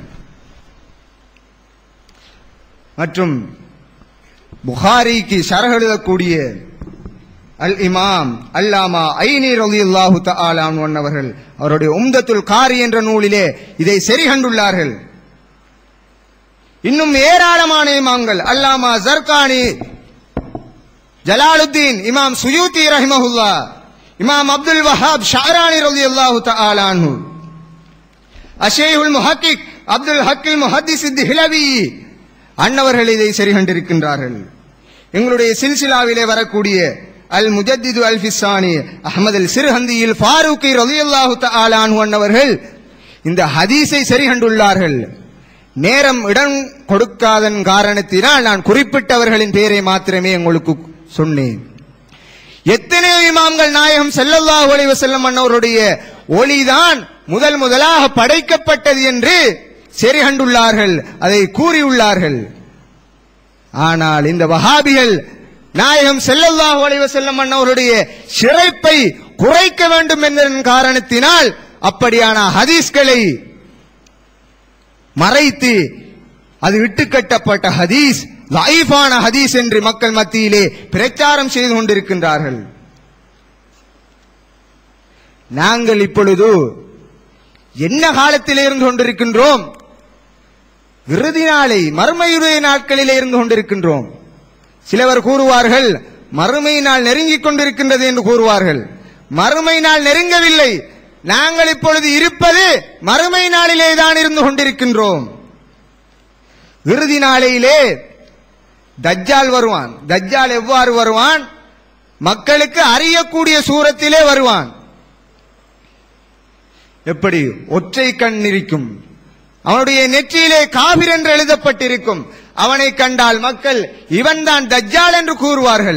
மற்றும் புகாரிக்கு ஷரஹ் எழுதக்கூடிய அல் இமாம் அல்லாமா ஐனி ரலியல்லாஹு தஆலா அன்ஹு அன்னவர்கள் அவருடைய உம்தத்துல் காரி என்ற நூலிலே இதை சரி கண்டுள்ளார்கள் இன்னும் ஏராளமான இமாம்கள் அல்லாமா ஜர்கானி ஜலாலுத்தீன் இமாம் சுயூத்தி ரஹிமஹுல்லா இமாம் அப்துல் வஹாப் ஷாரானி ரலியல்லாஹு தஆலா அன்ஹு அஷேஹுல் முஹக்கிக் அப்துல் ஹக்கில் முஹத்திஸ் ஹிலவி அன்னவர்கள் இதை சரி கண்டிருக்கின்றார்கள் எங்களுடைய சில்சிலாவிலே வரக்கூடிய அல் முஜத்திது அல் ஃபிசானி அஹமது அல் சிறுஹந்தியில் ஃபாரூக்கி ரலியல்லாஹு தஆலா அன்ஹு அன்னவர்கள் இந்த ஹதீஸை சரி கண்டுள்ளார்கள் நேரம் இடம் கொடுக்காதன் காரணத்தினால் நான் குறிப்பிட்டவர்களின் பெயரை மாத்திரமே உங்களுக்கு சொன்னேன் எத்தனையோ இமாம்கள் நாயகம் ஸல்லல்லாஹு அலைஹி வஸல்லம் அன்னவருடைய ஒளிதான் முதல் முதலாக படைக்கப்பட்டது என்று சரி கண்டுள்ளார்கள் அதை கூறியுள்ளார்கள் ஆனால் இந்த வஹாபிகள் நாயகம் ஸல்லல்லாஹு அலைஹி வஸல்லம் அன்னவருடைய சிறைப்பை குறைக்க வேண்டும் என்பதன் காரணத்தினால் அப்படியான ஹதீஸ்களை மறைத்து அது இட்டுக்கட்டப்பட்ட ஹதீஸ் லைஃபான ஹதீஸ் என்று மக்கள் மத்தியிலே பிரச்சாரம் செய்து கொண்டிருக்கின்றார்கள் நாங்கள் இப்பொழுது என்ன காலத்திலே இருந்து கொண்டிருக்கின்றோம் இறுதி நாளை மறுமையுடைய நாட்களிலே இருந்து கொண்டிருக்கின்றோம் சிலவர் கூறுவார்கள் மறுமை நாள் நெருங்கிக் கொண்டிருக்கின்றது என்று கூறுவார்கள் மறுமை நாள் நெருங்கவில்லை நாங்கள் இப்பொழுது இருப்பது மறுமை நாளிலே தான் இருந்து கொண்டிருக்கின்றோம் இறுதி நாளையிலே தஜ்ஜால் வருவான் தஜ்ஜால் எவ்வாறு வருவான் மக்களுக்கு அறியக்கூடிய சூரத்திலே வருவான் எப்படி ஒற்றை கண் இருக்கும் அவனுடைய நெற்றியிலே காபிர் என்று எழுதப்பட்டிருக்கும் அவனை கண்டால் மக்கள் இவன்தான் தஜ்ஜால் என்று கூறுவார்கள்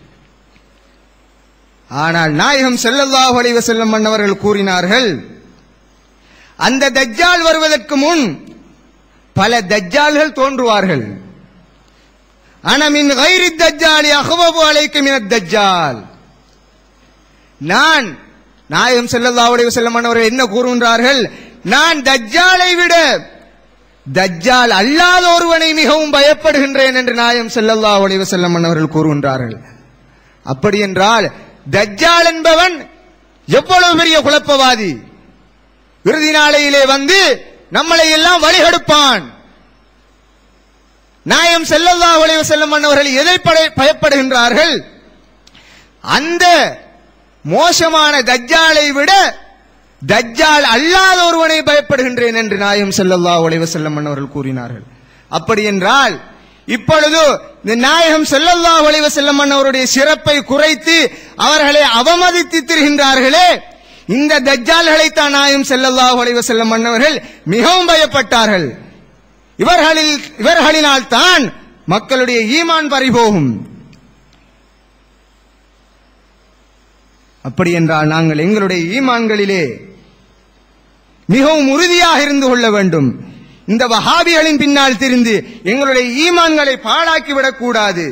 ஆனால் நாயகம் ஸல்லல்லாஹு அலைஹி வஸல்லம் மன்னவர்கள் கூறினார்கள் அந்த தஜ்ஜால் வருவதற்கு முன் பல தஜ்ஜால்கள் தோன்றுவார்கள் அனமின் கைரி தஜ்ஜாலி அஹ்வபு அலைக்கு மினத் தஜ்ஜால் நான் நாயகம் ஸல்லல்லாஹு அலைஹி வஸல்லம் அவர்கள் என்ன கூறுகின்றார்கள் நான் தஜ்ஜாலை விட தஜ்ஜால் அல்லாத ஒருவனை மிகவும் பயப்படுகின்றேன் என்று நாயம் ஸல்லல்லாஹு அலைஹி வஸல்லம் அவர்கள் கூறுகின்றார்கள் அப்படி என்றால் தஜ்ஜால் என்பவன் எவ்வளவு பெரிய குழப்பவாதி இறுதி நாளையிலே வந்து நம்மளை எல்லாம் வழிகெடுப்பான் நாயம் ஸல்லல்லாஹு அலைஹி வஸல்லம் அவர்கள் எதை படை- பயப்படுகின்றார்கள் அந்த மோசமான தஜ்ஜாலை விட தஜ்ஜால் அல்லாத ஒருவனை பயப்படுகின்றேன் என்று நாயம் ஸல்லல்லாஹு அலைஹி வஸல்லம் அவர்கள் கூறினார்கள் அப்படி என்றால் இப்பொழுது இந்த நாயகம் ஸல்லல்லாஹு அலைஹி வஸல்லம் அவருடைய சிறப்பை குறைத்து அவர்களை அவமதித்து திரிகின்றார்களே இந்த தஜ்ஜால்களை தான் நாயம் ஸல்லல்லாஹு அலைஹி வஸல்லம் அவர்கள் மிகவும் பயப்பட்டார்கள் இவர்களில் இவர்களினால் தான் மக்களுடைய ஈமான் பறிபோகும் அப்படி என்றால் நாங்கள் எங்களுடைய ஈமான்களிலே மிகவும் உறுதியாக இருந்து கொள்ள வேண்டும் இந்த வஹாபிகளின் பின்னால் திரிந்து எங்களுடைய ஈமான்களை பாழாக்கி விடக்கூடாது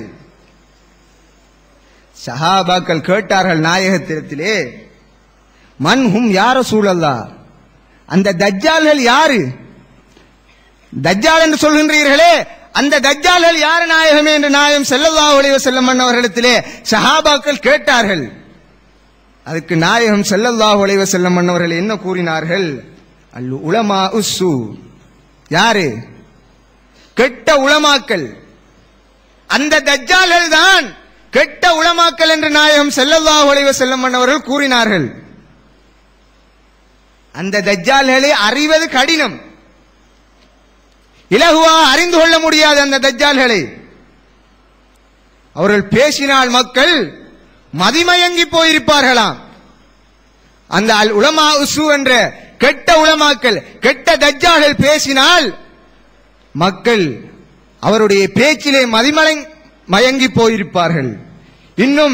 சஹாபாக்கள் கேட்டார்கள் நாயகத்திடத்திலே மன்ஹும் யார சூழல்லா அந்த தஜ்ஜால்கள் யாரு தஜ்ஜால் என்று சொல்கின்றீர்களே அந்த தஜ்ஜால்கள் யார் நாயகமே என்று நாயகம் ஸல்லல்லாஹு அலைஹி வஸல்லம் அவர்களிடத்திலே சஹாபாக்கள் கேட்டார்கள் அதுக்கு நாயகம் ஸல்லல்லாஹு அலைஹி வஸல்லம் அவர்கள் என்ன கூறினார்கள் அல் உலமா உஸ்ஸு யாரு கெட்ட உலமாக்கள் அந்த தஜ்ஜால்கள் தான் கெட்ட உலமாக்கள் என்று நாயகம் ஸல்லல்லாஹு அலைஹி வஸல்லம் அவர்கள் கூறினார்கள் அந்த தஜ்ஜால்களை அறிவது கடினம் இலகுவா அறிந்து கொள்ள முடியாது அந்த தஜ்ஜால்களை அவர்கள் பேசினால் மக்கள் மதிமயங்கி போயிருப்பார்களாம் அந்த அல் உலமா உசு என்ற கெட்ட உலமாக்கள் கெட்ட தஜ்ஜால்கள் பேசினால் மக்கள் அவருடைய பேச்சிலே மதிமலை மயங்கி போயிருப்பார்கள் இன்னும்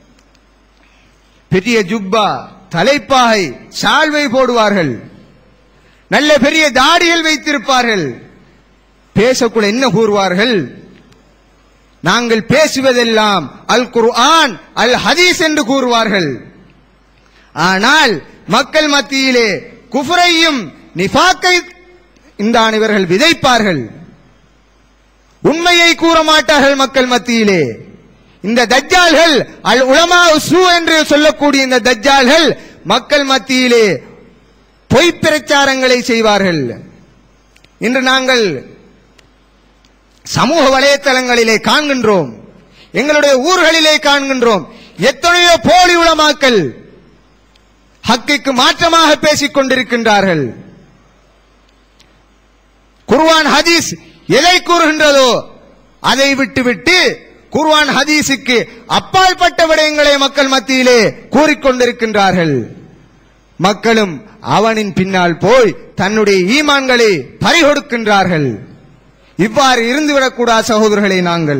பெரிய ஜுப்பா தலைப்பாகை சால்வை போடுவார்கள் நல்ல பெரிய தாடிகள் வைத்திருப்பார்கள் பேசக்குள்ள என்ன கூறுவார்கள் நாங்கள் பேசுவதெல்லாம் அல் குர்ஆன் அல் ஹதீஸ் என்று கூறுவார்கள் ஆனால் மக்கள் மத்தியிலே குஃப்ரையும் நிஃபாக்கை இந்த இவர்கள் விதைப்பார்கள் உண்மையை கூற மாட்டார்கள் மக்கள் மத்தியிலே இந்த தஜ்ஜால்கள் அல் உலமா சு என்று சொல்லக்கூடிய இந்த தஜ்ஜால்கள் மக்கள் மத்தியிலே பொய் பிரச்சாரங்களை செய்வார்கள் இன்று நாங்கள் சமூக வலைத்தளங்களிலே காண்கின்றோம் எங்களுடைய ஊர்களிலே காண்கின்றோம் எத்தனையோ போலி உலமாக்கள் ஹக்கிற்கு மாற்றமாக பேசிக் கொண்டிருக்கின்றார்கள் குர்ஆன் ஹதீஸ் எதை கூறுகின்றதோ அதை விட்டுவிட்டு குர்ஆன் ஹதீஸுக்கு அப்பாற்பட்ட விடயங்களை மக்கள் மத்தியிலே கூறிக்கொண்டிருக்கின்றார்கள் மக்களும் அவனின் பின்னால் போய் தன்னுடைய ஈமான்களை பறிகொடுக்கின்றார்கள் இவ்வாறு இருந்துவிடக்கூடாது சகோதரர்களே நாங்கள்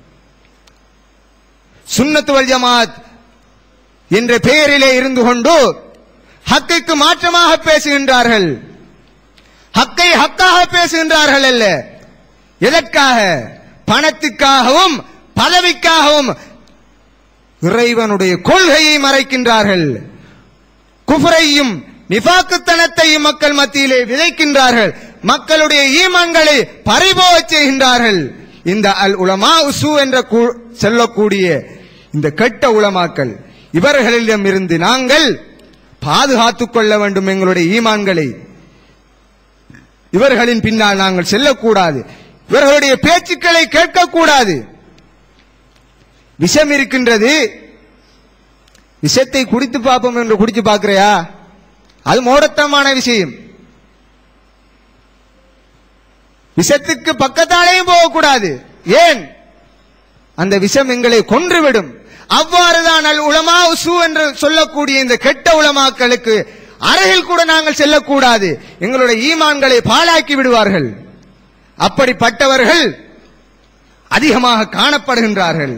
சுன்னத்து வல் ஜமாத் என்ற பெயரிலே இருந்து கொண்டு ஹக்குக்கு மாற்றமாக பேசுகின்றார்கள் ஹக்கை ஹக்காக பேசுகின்றார்கள் அல்ல எதற்காக பணத்துக்காகவும் பதவிக்காகவும் இறைவனுடைய கொள்கையை மறைக்கின்றார்கள் குஃப்ரையும் நிஃபாக்குத்தனத்தையும் மக்கள் மத்தியிலே விதைக்கின்றார்கள் மக்களுடைய ஈமான்களை பறிபோகச் செய்கின்றார்கள் இந்த அல் உலமா உசு என்ற கூ- சொல்லக்கூடிய இந்த கெட்ட உலமாக்கள் இவர்களிடம் இருந்து நாங்கள் பாதுகாத்துக் கொள்ள வேண்டும் எங்களுடைய ஈமான்களை இவர்களின் பின்னால் நாங்கள் செல்லக்கூடாது இவர்களுடைய பேச்சுக்களை கேட்கக்கூடாது விஷம் இருக்கின்றது விஷத்தை குடித்து பார்ப்போம் என்று குடிச்சு பார்க்கிறையா அது மோடத்தனமான விஷயம் விஷத்துக்கு பக்கத்தாலேயும் போகக்கூடாது ஏன் அந்த விஷம் எங்களை கொன்றுவிடும் அவ்வாறுதான் அல் உலமா உசு என்று சொல்லக்கூடிய இந்த கெட்ட உலமாக்களுக்கு அருகில் கூட நாங்கள் செல்லக்கூடாது எங்களுடைய ஈமான்களை பாழாக்கி விடுவார்கள் அப்படிப்பட்டவர்கள் அதிகமாக காணப்படுகின்றார்கள்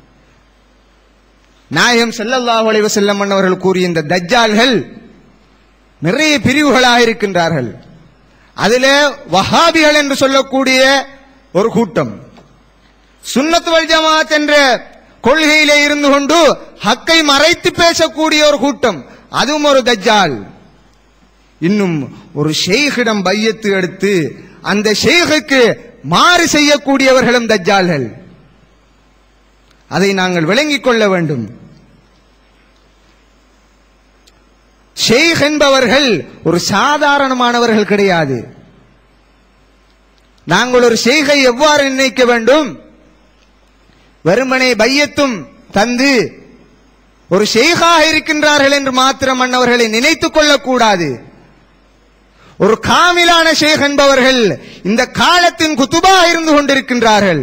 நாயகம் ஸல்லல்லாஹு அலைஹி வஸல்லம் அவர்கள் கூறிய இந்த தஜ்ஜால்கள் நிறைய பிரிவுகளாக இருக்கின்றார்கள் அதிலே வஹாபிகள் என்று சொல்லக்கூடிய ஒரு கூட்டம் சுன்னத் வல் ஜமாத் என்ற கொள்கையிலே இருந்து கொண்டு ஹக்கை மறைத்து பேசக்கூடிய ஒரு கூட்டம் அதுவும் ஒரு தஜ்ஜால் இன்னும் ஒரு ஷேഖிடம் பையத்து எடுத்து அந்த ஷேகுக்கு மாறு செய்யக்கூடியவர்களும் தஜ்ஜால்கள் அதை நாங்கள் விளங்கிக் கொள்ள வேண்டும் ஷேக் என்பவர்கள் ஒரு சாதாரணமானவர்கள் கிடையாது நாங்கள் ஒரு ஷேகை எவ்வாறு நினைக்க வேண்டும் வெறுமனே பையத்தும் தந்து ஒரு ஷேகாக இருக்கின்றார்கள் என்று மாத்திரம் மன்னவர்களை நினைத்துக் கொள்ளக்கூடாது ஒரு காமிலான ஷேக் என்பவர்கள் இந்த காலத்தின் குத்துபா இருந்து கொண்டிருக்கின்றார்கள்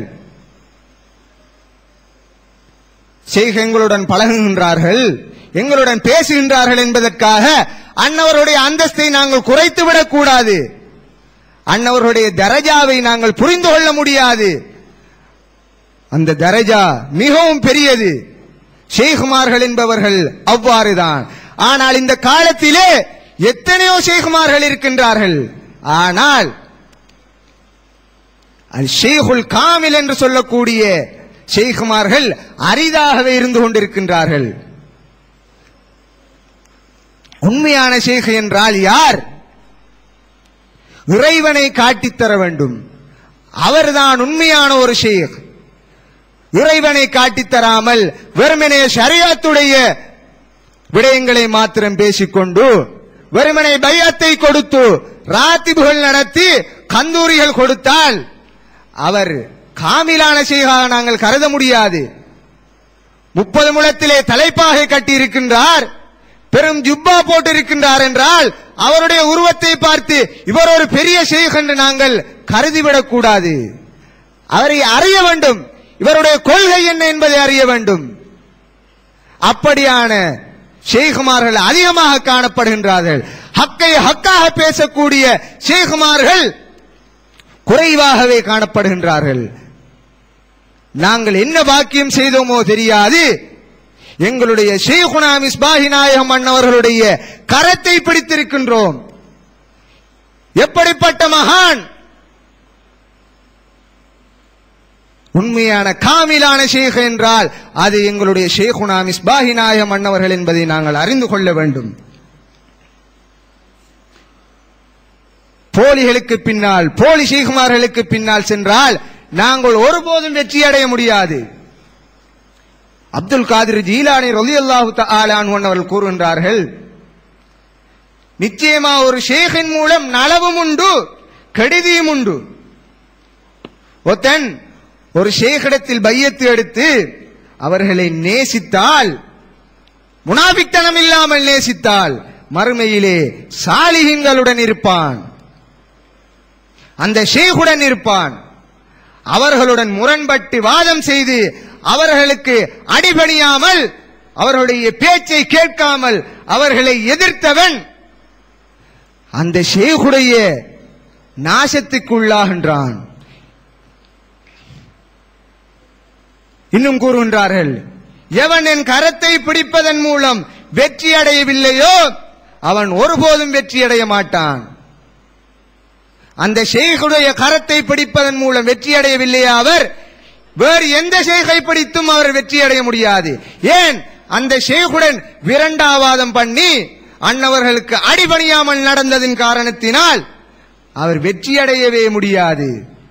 ஷேக் எங்களுடன் பழகுகின்றார்கள் எங்களுடன் பேசுகின்றார்கள் என்பதற்காக அன்னவருடைய அந்தஸ்தை நாங்கள் குறைத்து விடக்கூடாது அன்னவருடைய தரஜாவை நாங்கள் புரிந்து கொள்ள முடியாது அந்த தரஜா மிகவும் பெரியது ஷேகுமார்கள் என்பவர்கள் அவ்வாறுதான் ஆனால் இந்த காலத்திலே எத்தனையோ ஷேகுமார்கள் இருக்கின்றார்கள் ஆனால் அல் ஷேகுல் காமில் என்று சொல்லக்கூடிய ஷேகுமார்கள் அரிதாகவே இருந்து கொண்டிருக்கின்றார்கள் உண்மையான ஷேக் என்றால் யார் இறைவனை காட்டித்தர வேண்டும் அவர்தான் உண்மையான ஒரு ஷேக் இறைவனை காட்டித்தராமல் வெறுமனே ஷரியாத்துடைய விடயங்களை மாத்திரம் பேசிக்கொண்டு வெறுமனை பையத்தை கொடுத்து ராத்திபுகள் நடத்தி கந்தூரிகள் கொடுத்தால் அவர் காமிலான ஷேகாக நாங்கள் கருத முடியாது முப்பது முழத்திலே தலைப்பாகை கட்டி இருக்கின்றார் பெரும் ஜுப்பா போட்டு இருக்கின்றார் என்றால் அவருடைய உருவத்தை பார்த்து இவர் ஒரு பெரிய ஷேக் என்று நாங்கள் கருதிவிடக் கூடாது அவரை அறிய வேண்டும் இவருடைய கொள்கை என்ன என்பதை அறிய வேண்டும் அப்படியான ஷேகுமார்கள் அதிகமாக காணப்படுகின்றார்கள் ஹக்கை ஹக்காக பேசக்கூடிய ஷேகுமார்கள் குறைவாகவே காணப்படுகின்றார்கள் நாங்கள் என்ன பாக்கியம் செய்தோமோ தெரியாது எங்களுடைய ஷேகுனா மிஸ்பாஹி நாயகம் அண்ணவர்களுடைய கரத்தை பிடித்திருக்கின்றோம் எப்படிப்பட்ட மகான் உண்மையான காமிலான ஷேக் என்றால் அது எங்களுடைய ஷேகுனா மிஸ்பாஹி நாயகம் அண்ணவர்கள் என்பதை நாங்கள் அறிந்து கொள்ள வேண்டும் போலிகளுக்கு பின்னால் போலி ஷேகுமார்களுக்கு பின்னால் சென்றால் நாங்கள் ஒருபோதும் வெற்றி அடைய முடியாது அப்துல் காதிர் ஜீலானி ரலி அல்லாஹு அவர்கள் கூறுகின்றார்கள் நிச்சயமா ஒரு ஷேகின் மூலம் நலவும் உண்டு கெடுதியும் உண்டு ஒத்தன் ஒரு ஷேகிடத்தில் பையத்து எடுத்து அவர்களை நேசித்தால் முனாபித்தனம் இல்லாமல் நேசித்தால் மறுமையிலே சாலிகின்களுடன் இருப்பான் அந்த ஷேகுடன் இருப்பான் அவர்களுடன் முரண்பட்டு வாதம் செய்து அவர்களுக்கு அடிபணியாமல் அவர்களுடைய பேச்சை கேட்காமல் அவர்களை எதிர்த்தவன் அந்த ஷேகுடைய நாசத்துக்குள்ளாகின்றான் இன்னும் கூறுகின்றார்கள் எவன் என் கரத்தை பிடிப்பதன் மூலம் வெற்றி அடையவில்லையோ அவன் ஒருபோதும் வெற்றி அடைய மாட்டான் அந்த ஷேகுடைய கரத்தை பிடிப்பதன் மூலம் வெற்றி அடையவில்லையா அவர் வேறு எந்த ஷேகை பிடித்தும் அவர் வெற்றி அடைய முடியாது ஏன் அந்த ஷேகுடன் விரண்டாவாதம் பண்ணி அன்னவர்களுக்கு அடிபணியாமல் நடந்ததின் காரணத்தினால் அவர் வெற்றி அடையவே முடியாது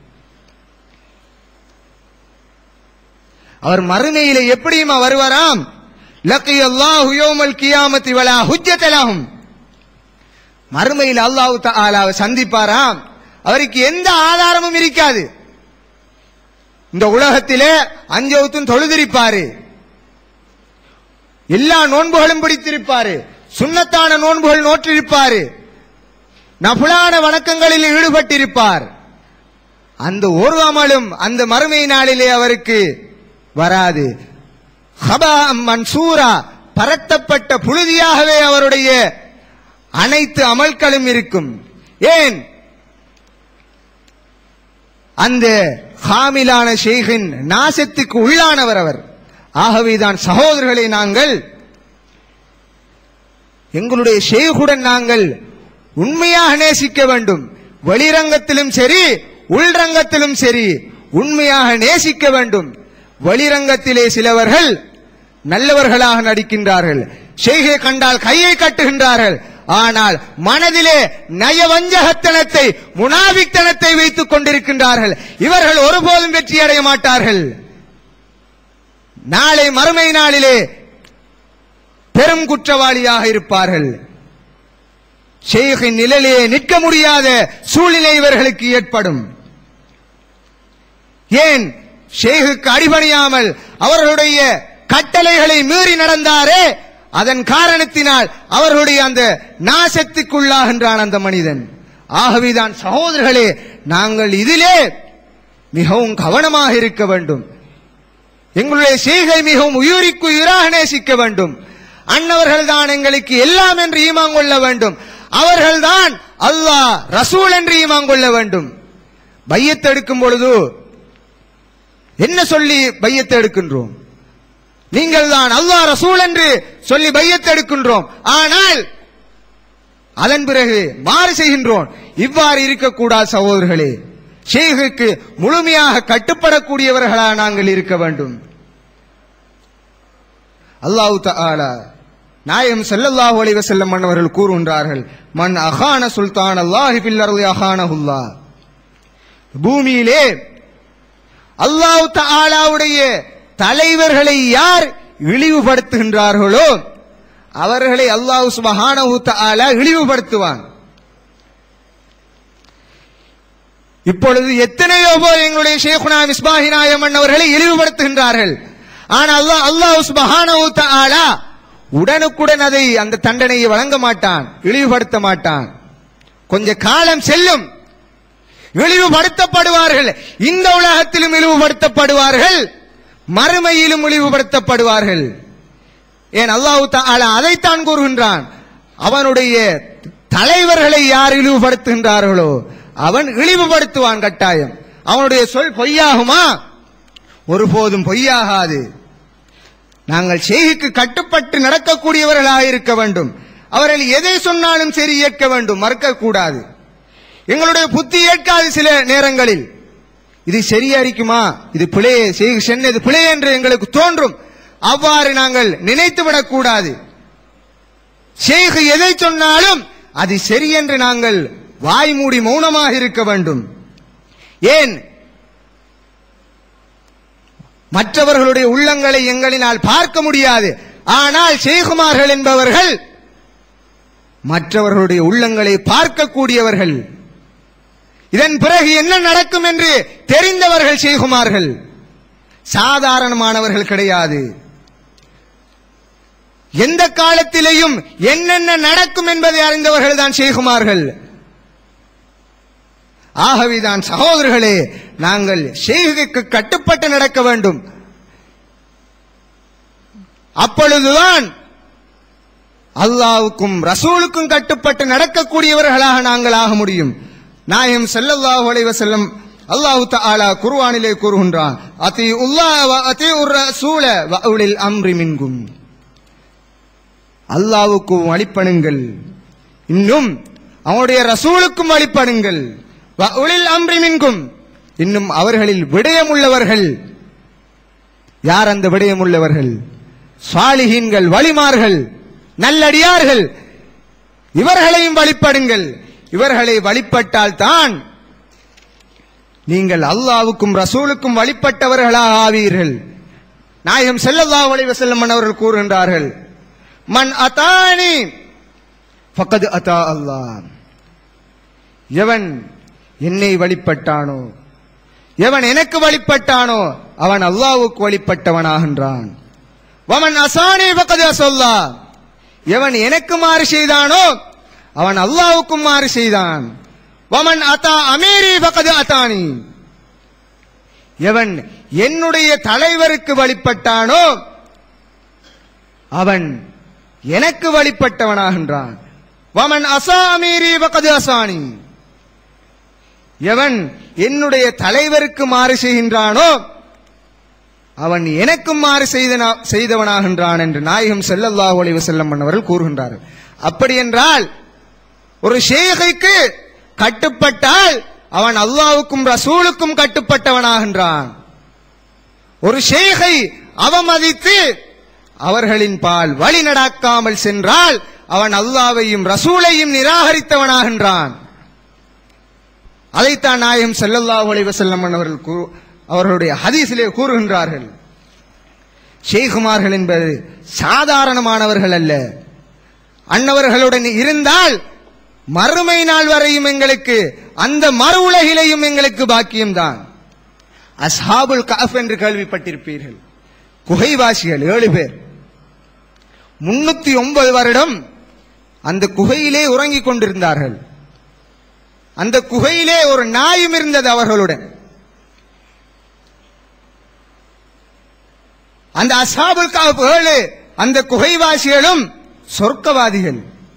அவர் மறுமையிலே எப்படியுமா வருவாராம் லக்கி அல்லாஹு யோமல் கியாமத்தி வலா ஹுஜ்ஜத்தலாகும் மறுமையில் அல்லாஹு தஆலாவை சந்திப்பாராம் அவருக்கு எந்த ஆதாரமும் இருக்காது இந்த உலகத்திலே அஞ்சவுத்தும் தொழுதிருப்பாரு எல்லா நோன்புகளும் பிடித்திருப்பாரு சுண்ணத்தான நோன்புகள் நோற்றிருப்பாரு நபுலான வணக்கங்களில் ஈடுபட்டிருப்பார் அந்த ஒரு அமலும் அந்த மறுமை நாளிலே அவருக்கு வராது ஹபா மன்சூரா பரத்தப்பட்ட புழுதியாகவே அவருடைய அனைத்து அமல்களும் இருக்கும் ஏன் அந்த ஹாமிலான ஷேகின் நாசத்துக்கு உள்ளானவர் அவர் ஆகவேதான் சகோதரர்களை நாங்கள் எங்களுடைய ஷேகுடன் நாங்கள் உண்மையாக நேசிக்க வேண்டும் வெளிரங்கத்திலும் சரி உள்ரங்கத்திலும் சரி உண்மையாக நேசிக்க வேண்டும் வெளிரங்கத்திலே சிலவர்கள் நல்லவர்களாக நடிக்கின்றார்கள் ஷேகை கண்டால் கையை கட்டுகின்றார்கள் ஆனால் மனதிலே நயவஞ்சகத்தனத்தை முனாபித்தனத்தை வைத்துக் கொண்டிருக்கின்றார்கள் இவர்கள் ஒருபோதும் வெற்றி அடைய மாட்டார்கள் நாளை மறுமை நாளிலே பெரும் குற்றவாளியாக இருப்பார்கள் ஷேகின் நிழலே நிற்க முடியாத சூழ்நிலை இவர்களுக்கு ஏற்படும் ஏன் ஷேகுக்கு அடிபணியாமல் அவர்களுடைய கட்டளைகளை மீறி நடந்தாரே அதன் காரணத்தினால் அவர்களுடைய அந்த நாசத்துக்குள்ளாகின்றான் அந்த மனிதன் ஆகவேதான் சகோதரர்களே நாங்கள் இதிலே மிகவும் கவனமாக இருக்க வேண்டும் எங்களுடைய செய்கை மிகவும் உயிருக்கு உயிராக நேசிக்க வேண்டும் அன்னவர்கள் தான் எங்களுக்கு எல்லாம் என்று ஈமான் கொள்ள வேண்டும் அவர்கள்தான் அல்லாஹ் ரசூல் என்று ஈமான் கொள்ள வேண்டும் பையத்தெடுக்கும் பொழுது என்ன சொல்லி பையத்தை எடுக்கின்றோம் நீங்கள் தான் அல்லாஹ் ரசூல் என்று சொல்லி பையத்தை எடுக்கின்றோம் ஆனால் அதன் பிறகு மாறு செய்கின்றோம் இவ்வாறு இருக்கக்கூடாது சகோதரர்களே ஷேகுக்கு முழுமையாக கட்டுப்படக்கூடியவர்களாக நாங்கள் இருக்க வேண்டும் அல்லாஹு தஆலா நாயகம் ஸல்லல்லாஹு அலைஹி வஸல்லம் அவர்கள் கூறுகின்றார்கள் மன் அகான சுல்தான் அல்லாஹி பில் அர்லி அகானஹுல்லா பூமியிலே அல்லாஹ் தஆலாவுடைய தலைவர்களை யார் இழிவுபடுத்துகின்றார்களோ அவர்களை அல்லாஹ் சுபஹானஹு தஆலா இழிவுபடுத்துவான் இப்பொழுது எத்தனையோ பேர் எங்களுடைய ஷேகுனா மிஸ்பாஹி நாயமன் அவர்களை இழிவுபடுத்துகின்றார்கள் ஆனால் அல்லாஹ் அல்லாஹ் சுபஹானஹு தஆலா உடனுக்குடன் அதை அந்த தண்டனையை வழங்க மாட்டான் இழிவுபடுத்த மாட்டான் கொஞ்ச காலம் செல்லும் இழிவுபடுத்தப்படுவார்கள் இந்த உலகத்திலும் இழிவுபடுத்தப்படுவார்கள் மறுமையிலும் இழிவுபடுத்தப்படுவார்கள் ஏன் அல்லாஹு தஆலா அதைத்தான் கூறுகின்றான் அவனுடைய தலைவர்களை யார் இழிவுபடுத்துகின்றார்களோ அவன் இழிவுபடுத்துவான் கட்டாயம் அவனுடைய சொல் பொய்யாகுமா ஒருபோதும் பொய்யாகாது நாங்கள் செய்கைக்கு கட்டுப்பட்டு நடக்கக்கூடியவர்களாக இருக்க வேண்டும் அவர்கள் எதை சொன்னாலும் சரி ஏற்க வேண்டும் மறுக்கக்கூடாது எங்களுடைய புத்தி ஏற்காது சில நேரங்களில் இது சரியா இருக்குமா இது பிழையே செய்கை சென்னது பிழை என்று எங்களுக்கு தோன்றும் அவ்வாறு நாங்கள் நினைத்து விடக்கூடாது ஷேக் எதை சொன்னாலும் அது சரி என்று நாங்கள் வாய் மூடி மௌனமாக இருக்க வேண்டும் ஏன் மற்றவர்களுடைய உள்ளங்களை எங்களினால் பார்க்க முடியாது ஆனால் ஷேகுமார்கள் என்பவர்கள் மற்றவர்களுடைய உள்ளங்களை பார்க்கக்கூடியவர்கள் இதன் பிறகு என்ன நடக்கும் என்று தெரிந்தவர்கள் ஷேகுமார்கள் சாதாரணமானவர்கள் கிடையாது எந்த காலத்திலேயும் என்னென்ன நடக்கும் என்பதை அறிந்தவர்கள் தான் ஷேகுமார்கள் ஆகவேதான் சகோதரர்களே நாங்கள் ஷேகுக்கு கட்டுப்பட்டு நடக்க வேண்டும் அப்பொழுதுதான் அல்லாவுக்கும் ரசூலுக்கும் கட்டுப்பட்டு நடக்கக்கூடியவர்களாக நாங்கள் ஆக முடியும் நாயம் ஸல்லல்லாஹு அலைஹி வஸல்லம் அல்லாஹு தஆலா குர்ஆனிலே கூறுகின்றான் அதி உல்லாஹ வ அதி உர் ரசூல வ உலில் அம்ரி மின்கும் அல்லாவுக்கும் வழிபடுங்கள் இன்னும் அவனுடைய ரசூலுக்கும் வழிபடுங்கள் வ உலில் அம்ரி மின்கும் இன்னும் அவர்களில் விடயமுள்ளவர்கள் யார் அந்த விடயமுள்ளவர்கள் சாலிஹீன்கள் வழிமார்கள் நல்லடியார்கள் இவர்களையும் வழிபடுங்கள் இவர்களை வழிபட்டால் தான் நீங்கள் அல்லாவுக்கும் ரசூலுக்கும் வழிபட்டவர்களாக ஆவீர்கள் நாயகம் ஸல்லல்லாஹு அலைஹி வஸல்லம் அவர்கள் கூறுகின்றார்கள் மன் அதானி ஃபக்கத் அதா அல்லாஹ் எவன் என்னை வழிபட்டானோ எவன் எனக்கு வழிபட்டானோ அவன் அல்லாஹ்வுக்கு வழிபட்டவனாகின்றான் வமன் அசானி ஃபக்கத் அசல்லா எவன் எனக்கு மாறு செய்தானோ அவன் அல்லாஹ்வுக்கும் மாறு செய்தான் வமன் அத்தா அமீரி ஃபக்கத் அத்தானி எவன் என்னுடைய தலைவருக்கு வழிபட்டானோ அவன் எனக்கு வழிபட்டவனாகின்றான் வமன் அசா அமீரி ஃபக்கத் அசானி எவன் என்னுடைய தலைவருக்கு மாறு செய்கின்றானோ அவன் எனக்கும் மாறு செய்தனா செய்தவனாகின்றான் என்று நாயகம் ஸல்லல்லாஹு அலைஹி வஸல்லம் அவர்கள் கூறுகின்றார்கள் அப்படி என்றால் ஒரு ஷேகைக்கு கட்டுப்பட்டால் அவன் அல்லாஹ்வுக்கும் ரசூலுக்கும் கட்டுப்பட்டவனாகின்றான் ஒரு ஷேகை அவமதித்து அவர்களின் பால் வழி நடக்காமல் சென்றால் அவன் அல்லாவையும் ரசூலையும் நிராகரித்தவனாகின்றான் அதைத்தான் நாயகம் ஸல்லல்லாஹு அலைஹி வஸல்லம் அவர்கள் கூ- அவர்களுடைய ஹதீஸிலே கூறுகின்றார்கள் ஷேகுமார்கள் என்பது சாதாரணமானவர்கள் அல்ல அன்னவர்களுடன் இருந்தால் மறுமை நாள் வரையும் எங்களுக்கு அந்த மறு உலகிலேயும் எங்களுக்கு பாக்கியம்தான் அஸ்ஹாபுல் கஃப் என்று கேள்விப்பட்டிருப்பீர்கள் குகைவாசிகள் ஏழு பேர் முன்னூத்தி ஒன்பது வருடம் அந்த குகையிலே உறங்கிக் கொண்டிருந்தார்கள் அந்த குகையிலே ஒரு நாயும் இருந்தது அவர்களுடன் அந்த அசாபுல் கஹப் ஏழு அந்த குகைவாசிகளும் சொர்க்கவாதிகள்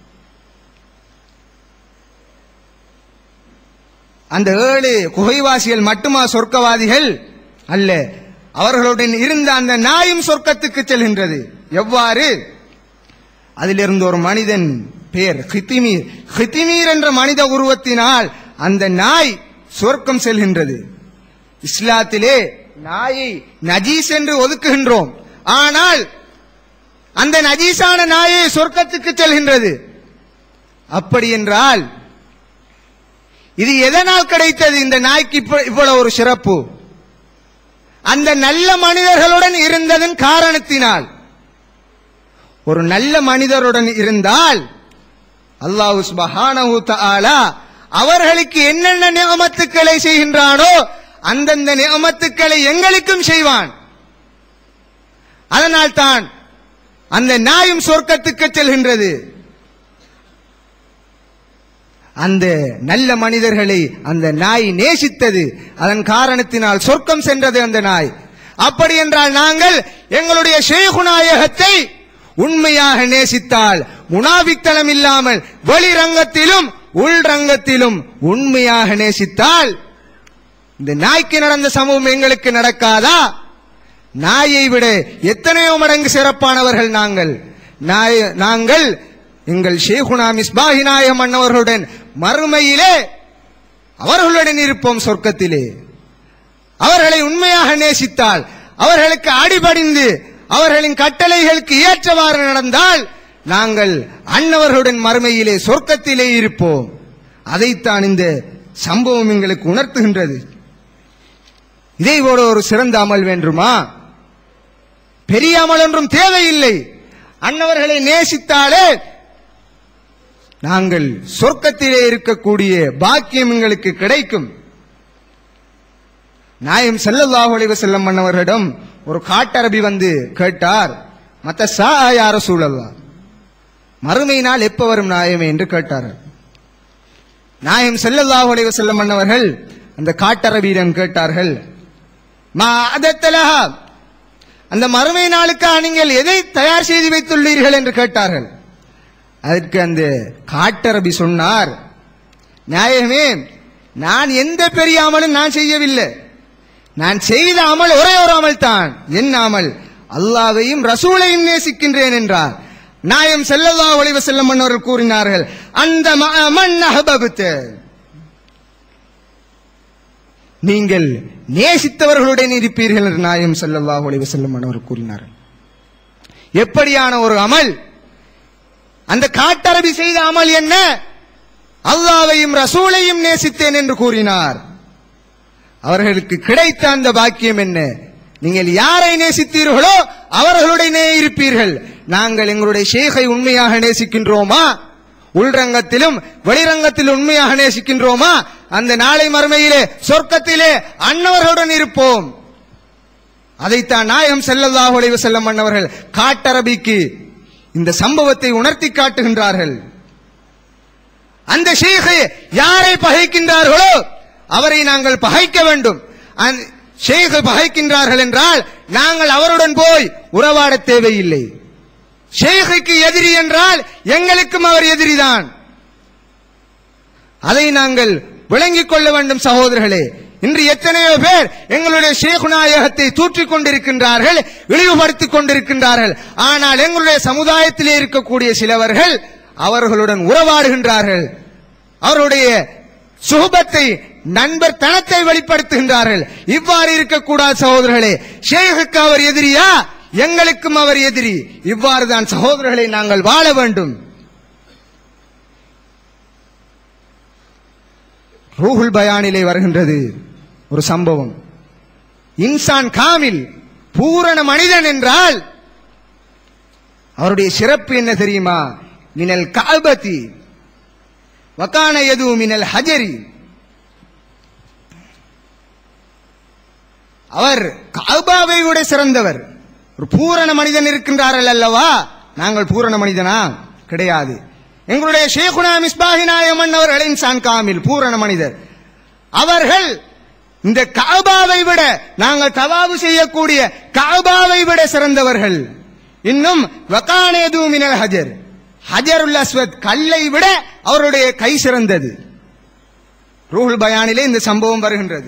அந்த ஏழு குகைவாசிகள் மட்டுமா சொர்க்கவாதிகள் அல்ல அவர்களுடன் இருந்த அந்த நாயும் சொர்க்கத்துக்கு செல்கின்றது எவ்வாறு அதிலிருந்து ஒரு மனிதன் பேர் ஹித்திமீர் ஹித்திமீர் என்ற மனித உருவத்தினால் அந்த நாய் சொர்க்கம் செல்கின்றது இஸ்லாத்திலே நாயை நஜீஸ் என்று ஒதுக்குகின்றோம் ஆனால் அந்த நஜீஸான நாயை சொர்க்கத்துக்கு செல்கின்றது அப்படி என்றால் இது எதனால் கிடைத்தது இந்த நாய்க்கு இப்ப- இவ்வளவு ஒரு சிறப்பு அந்த நல்ல மனிதர்களுடன் இருந்ததன் காரணத்தினால் ஒரு நல்ல மனிதருடன் இருந்தால் அல்லாஹ் சுபஹானஹு தஆலா அவர்களுக்கு என்னென்ன நியமத்துக்களை செய்கின்றானோ அந்தந்த நியமத்துக்களை எங்களுக்கும் செய்வான் அதனால் தான் அந்த நாயும் சொர்க்கத்துக்கு செல்கின்றது அந்த நல்ல மனிதர்களை அந்த நாய் நேசித்தது அதன் காரணத்தினால் சொர்க்கம் சென்றது அந்த நாய் அப்படி என்றால் நாங்கள் எங்களுடைய ஷேகுநாயகத்தை உண்மையாக நேசித்தால் முனாபித்தனம் இல்லாமல் வெளிரங்கத்திலும் உள்ரங்கத்திலும் உண்மையாக நேசித்தால் இந்த நாய்க்கு நடந்த சமூகம் எங்களுக்கு நடக்காதா நாயை விட எத்தனையோ மடங்கு சிறப்பானவர்கள் நாங்கள் நாய- நாங்கள் எங்கள் ஷேகுனா மிஸ்பாஹி நாயகம் அண்ணவர்களுடன் மறுமையிலே அவர்களுடன் இருப்போம் சொர்க்கத்திலே அவர்களை உண்மையாக நேசித்தால் அவர்களுக்கு அடிபடிந்து அவர்களின் கட்டளைகளுக்கு ஏற்றவாறு நடந்தால் நாங்கள் அன்னவர்களுடன் மறுமையிலே சொர்க்கத்திலே இருப்போம் அதைத்தான் இந்த சம்பவம் எங்களுக்கு உணர்த்துகின்றது இதை போல ஒரு சிறந்த அமல் வேண்டுமா பெரிய அமல் ஒன்றும் தேவையில்லை அன்னவர்களை நேசித்தாலே நாங்கள் சொர்க்கத்திலே இருக்கக்கூடிய பாக்கியம் எங்களுக்கு கிடைக்கும் நாயம் ஸல்லல்லாஹு அலைஹி வஸல்லம் அன்னவர்களிடம் ஒரு காட்டரபி வந்து கேட்டார் மத்த சா யார சூழல்லா மறுமை நாள் எப்ப வரும் நாயமே என்று கேட்டார்கள் நாயம் ஸல்லல்லாஹு அலைஹி வஸல்லம் அன்னவர்கள் அந்த காட்டரபியிடம் கேட்டார்கள் மா அதத்தலஹா அந்த மறுமை நாளுக்காக நீங்கள் எதை தயார் செய்து வைத்துள்ளீர்கள் என்று கேட்டார்கள் அதற்கு அந்த காட்டரபி சொன்னார் நியாயமே நான் எந்த பெரிய அமலும் நான் செய்யவில்லை நான் செய்த அமல் ஒரே ஒரு அமல் தான் என் அமல் அல்லாவையும் ரசூலையும் நேசிக்கின்றேன் என்றார் நாயம் செல்லல்லா ஒளிவ செல்லம் அவர்கள் கூறினார்கள் அந்த ம- மன் அஹ்பப்த. நீங்கள் நேசித்தவர்களுடன் இருப்பீர்கள் என்று நாயம் ஸல்லல்லாஹு அலைஹி வஸல்லம் அவர்கள் கூறினார்கள் எப்படியான ஒரு அமல் அந்த காட்டரபி செய்த அமல் என்ன அல்லாவையும் ரசூலையும் நேசித்தேன் என்று கூறினார் அவர்களுக்கு கிடைத்த அந்த பாக்கியம் என்ன நீங்கள் யாரை நேசித்தீர்களோ அவர்களுடனே இருப்பீர்கள் நாங்கள் எங்களுடைய ஷேகை உண்மையாக நேசிக்கின்றோமா உள்ரங்கத்திலும் வெளிரங்கத்தில் உண்மையாக நேசிக்கின்றோமா அந்த நாளை மறுமையிலே சொர்க்கத்திலே அன்னவர்களுடன் இருப்போம் அதைத்தான் நாயகம் ஸல்லல்லாஹு அலைஹி வஸல்லம் அன்னவர்கள் காட்டரபிக்கு இந்த சம்பவத்தை உணர்த்தி காட்டுகின்றார்கள் அந்த ஷேഖை யாரை பகைக்கின்றார்களோ அவரை நாங்கள் பகைக்க வேண்டும் அந்த ஷேഖை பகைக்கின்றார்கள் என்றால் நாங்கள் அவருடன் போய் உறவாட தேவையில்லை ஷேഖுக்கு எதிரி என்றால் எங்களுக்கும் அவர் எதிரிதான் அதை நாங்கள் விளங்கிக் கொள்ள வேண்டும் சகோதரர்களே இன்று எத்தனையோ பேர் எங்களுடைய ஷேக் நாயகத்தை தூற்றிக் கொண்டிருக்கின்றார்கள் இழிவுபடுத்திக் கொண்டிருக்கின்றார்கள் ஆனால் எங்களுடைய சமுதாயத்திலே இருக்கக்கூடிய சிலவர்கள் அவர்களுடன் உறவாடுகின்றார்கள் அவருடைய சுகபத்தை நண்பர் தனத்தை வெளிப்படுத்துகின்றார்கள் இவ்வாறு இருக்கக்கூடாது சகோதரர்களே ஷேகுக்கு அவர் எதிரியா எங்களுக்கும் அவர் எதிரி இவ்வாறு தான் சகோதரர்களை நாங்கள் வாழ வேண்டும் ரூஹுல் பயானிலே வருகின்றது ஒரு சம்பவம் இன்சான் காமில் பூரண மனிதன் என்றால் அவருடைய சிறப்பு என்ன தெரியுமா மினல் காபதி வக்கான எது மினல் ஹஜரி அவர் காபாவை விட சிறந்தவர் ஒரு பூரண மனிதன் இருக்கின்றார்கள் அல்லவா நாங்கள் பூரண மனிதனா கிடையாது எங்களுடைய ஷேகுனா மிஸ்பாஹி நாயமன் அவர்கள் இன்சான் காமில் பூரண மனிதர் அவர்கள் இந்த காபாவை விட நாங்கள் தவாவு செய்யக்கூடிய காபாவை விட சிறந்தவர்கள் இன்னும் வகானேது மினல் ஹஜர் ஹஜருல் அஸ்வத் கல்லை விட அவருடைய கை சிறந்தது ரூஹுல் பயானிலே இந்த சம்பவம் வருகின்றது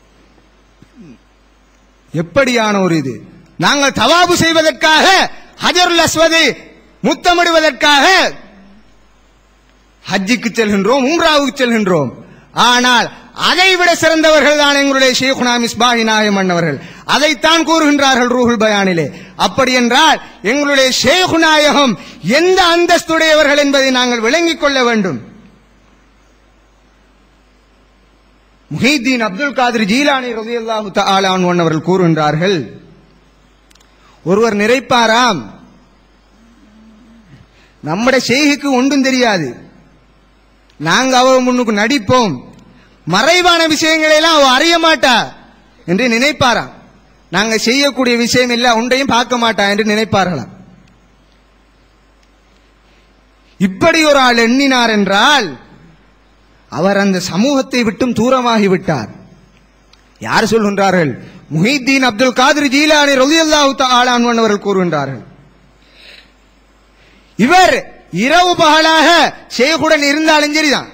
எப்படியான ஒரு இது நாங்கள் தவாபு செய்வதற்காக ஹஜருல் அஸ்வதை முத்தமிடுவதற்காக ஹஜ்ஜிக்கு செல்கின்றோம் உம்ராவுக்கு செல்கின்றோம் ஆனால் அதை விட சிறந்தவர்கள் தான் எங்களுடைய ஷேகுனா மிஸ்பாஹி நாயமன் அவர்கள் அதைத்தான் கூறுகின்றார்கள் ரூஹுல் பயானிலே அப்படி என்றால் எங்களுடைய ஷேகு நாயகம் எந்த அந்தஸ்துடையவர்கள் என்பதை நாங்கள் விளங்கிக் கொள்ள வேண்டும் முஹீத்தீன் அப்துல் காதிர் ஜீலானி ரலியல்லாஹு தஆலா அன்ஹு அவர்கள் கூறுகின்றார்கள் ஒருவர் நிறைப்பாராம் நம்முடைய செய்கைக்கு ஒன்றும் தெரியாது நாங்க அவ முன்னுக்கு நடிப்போம் மறைவான விஷயங்களை எல்லாம் அவ அறிய மாட்டா என்று நினைப்பாராம் நாங்க செய்யக்கூடிய விஷயம் எல்லாம் ஒன்றையும் பார்க்க மாட்டா என்று நினைப்பார்களாம் இப்படி ஒரு ஆள் எண்ணினார் என்றால் அவர் அந்த சமூகத்தை விட்டும் தூரமாகி விட்டார் யார் சொல்கின்றார்கள் முஹித்தீன் அப்துல் காதிர் ஜீலானி ரலியல்லாஹு தஆலா அன்ஹு அவர்கள் கூறுகின்றார்கள் இவர் இரவு பகலாக ஷேகுடன் இருந்தாலும் சரிதான்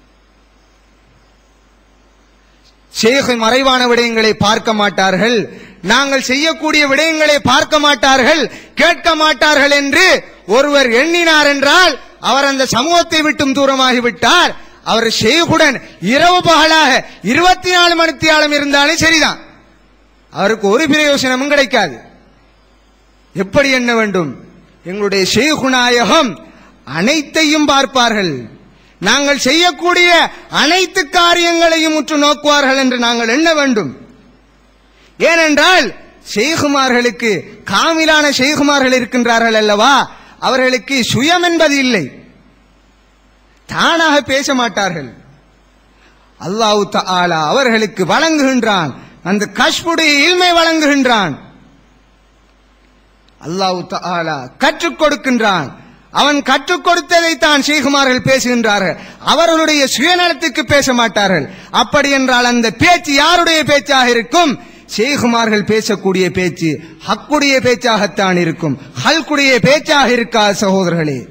ஷேக் மறைவான விடயங்களை பார்க்க மாட்டார்கள் நாங்கள் செய்யக்கூடிய விடயங்களை பார்க்க மாட்டார்கள் கேட்க மாட்டார்கள் என்று ஒருவர் எண்ணினார் என்றால் அவர் அந்த சமூகத்தை விட்டும் தூரமாகி விட்டார் அவர் ஷேகுடன் இரவு பகலாக இருபத்தி நாலு மணித்தியாலம் இருந்தாலும் சரிதான் அவருக்கு ஒரு பிரயோசனமும் கிடைக்காது எப்படி எண்ண வேண்டும் எங்களுடைய ஷேகுநாயகம் அனைத்தையும் பார்ப்பார்கள் நாங்கள் செய்யக்கூடிய அனைத்து காரியங்களையும் உற்று நோக்குவார்கள் என்று நாங்கள் எண்ண வேண்டும் ஏனென்றால் ஷேகுமார்களுக்கு காமிலான ஷேகுமார்கள் இருக்கின்றார்கள் அல்லவா அவர்களுக்கு சுயம் என்பது இல்லை தானாக பேச மாட்டார்கள் அல்லாஹு தஆலா அவர்களுக்கு வழங்குகின்றான் அந்த கஷ்புடைய இல்மை வழங்குகின்றான் அல்லாஹு தஆலா கற்றுக் கொடுக்கின்றான் அவன் கற்றுக் கொடுத்ததை தான் ஷேகுமார்கள் பேசுகின்றார்கள் அவர்களுடைய சுயநலத்துக்கு பேச மாட்டார்கள் அப்படி என்றால் அந்த பேச்சு யாருடைய பேச்சாக இருக்கும் ஷேகுமார்கள் பேசக்கூடிய பேச்சு ஹக்குடைய பேச்சாகத்தான் இருக்கும் ஹல்குடைய பேச்சாக இருக்கா சகோதரர்களே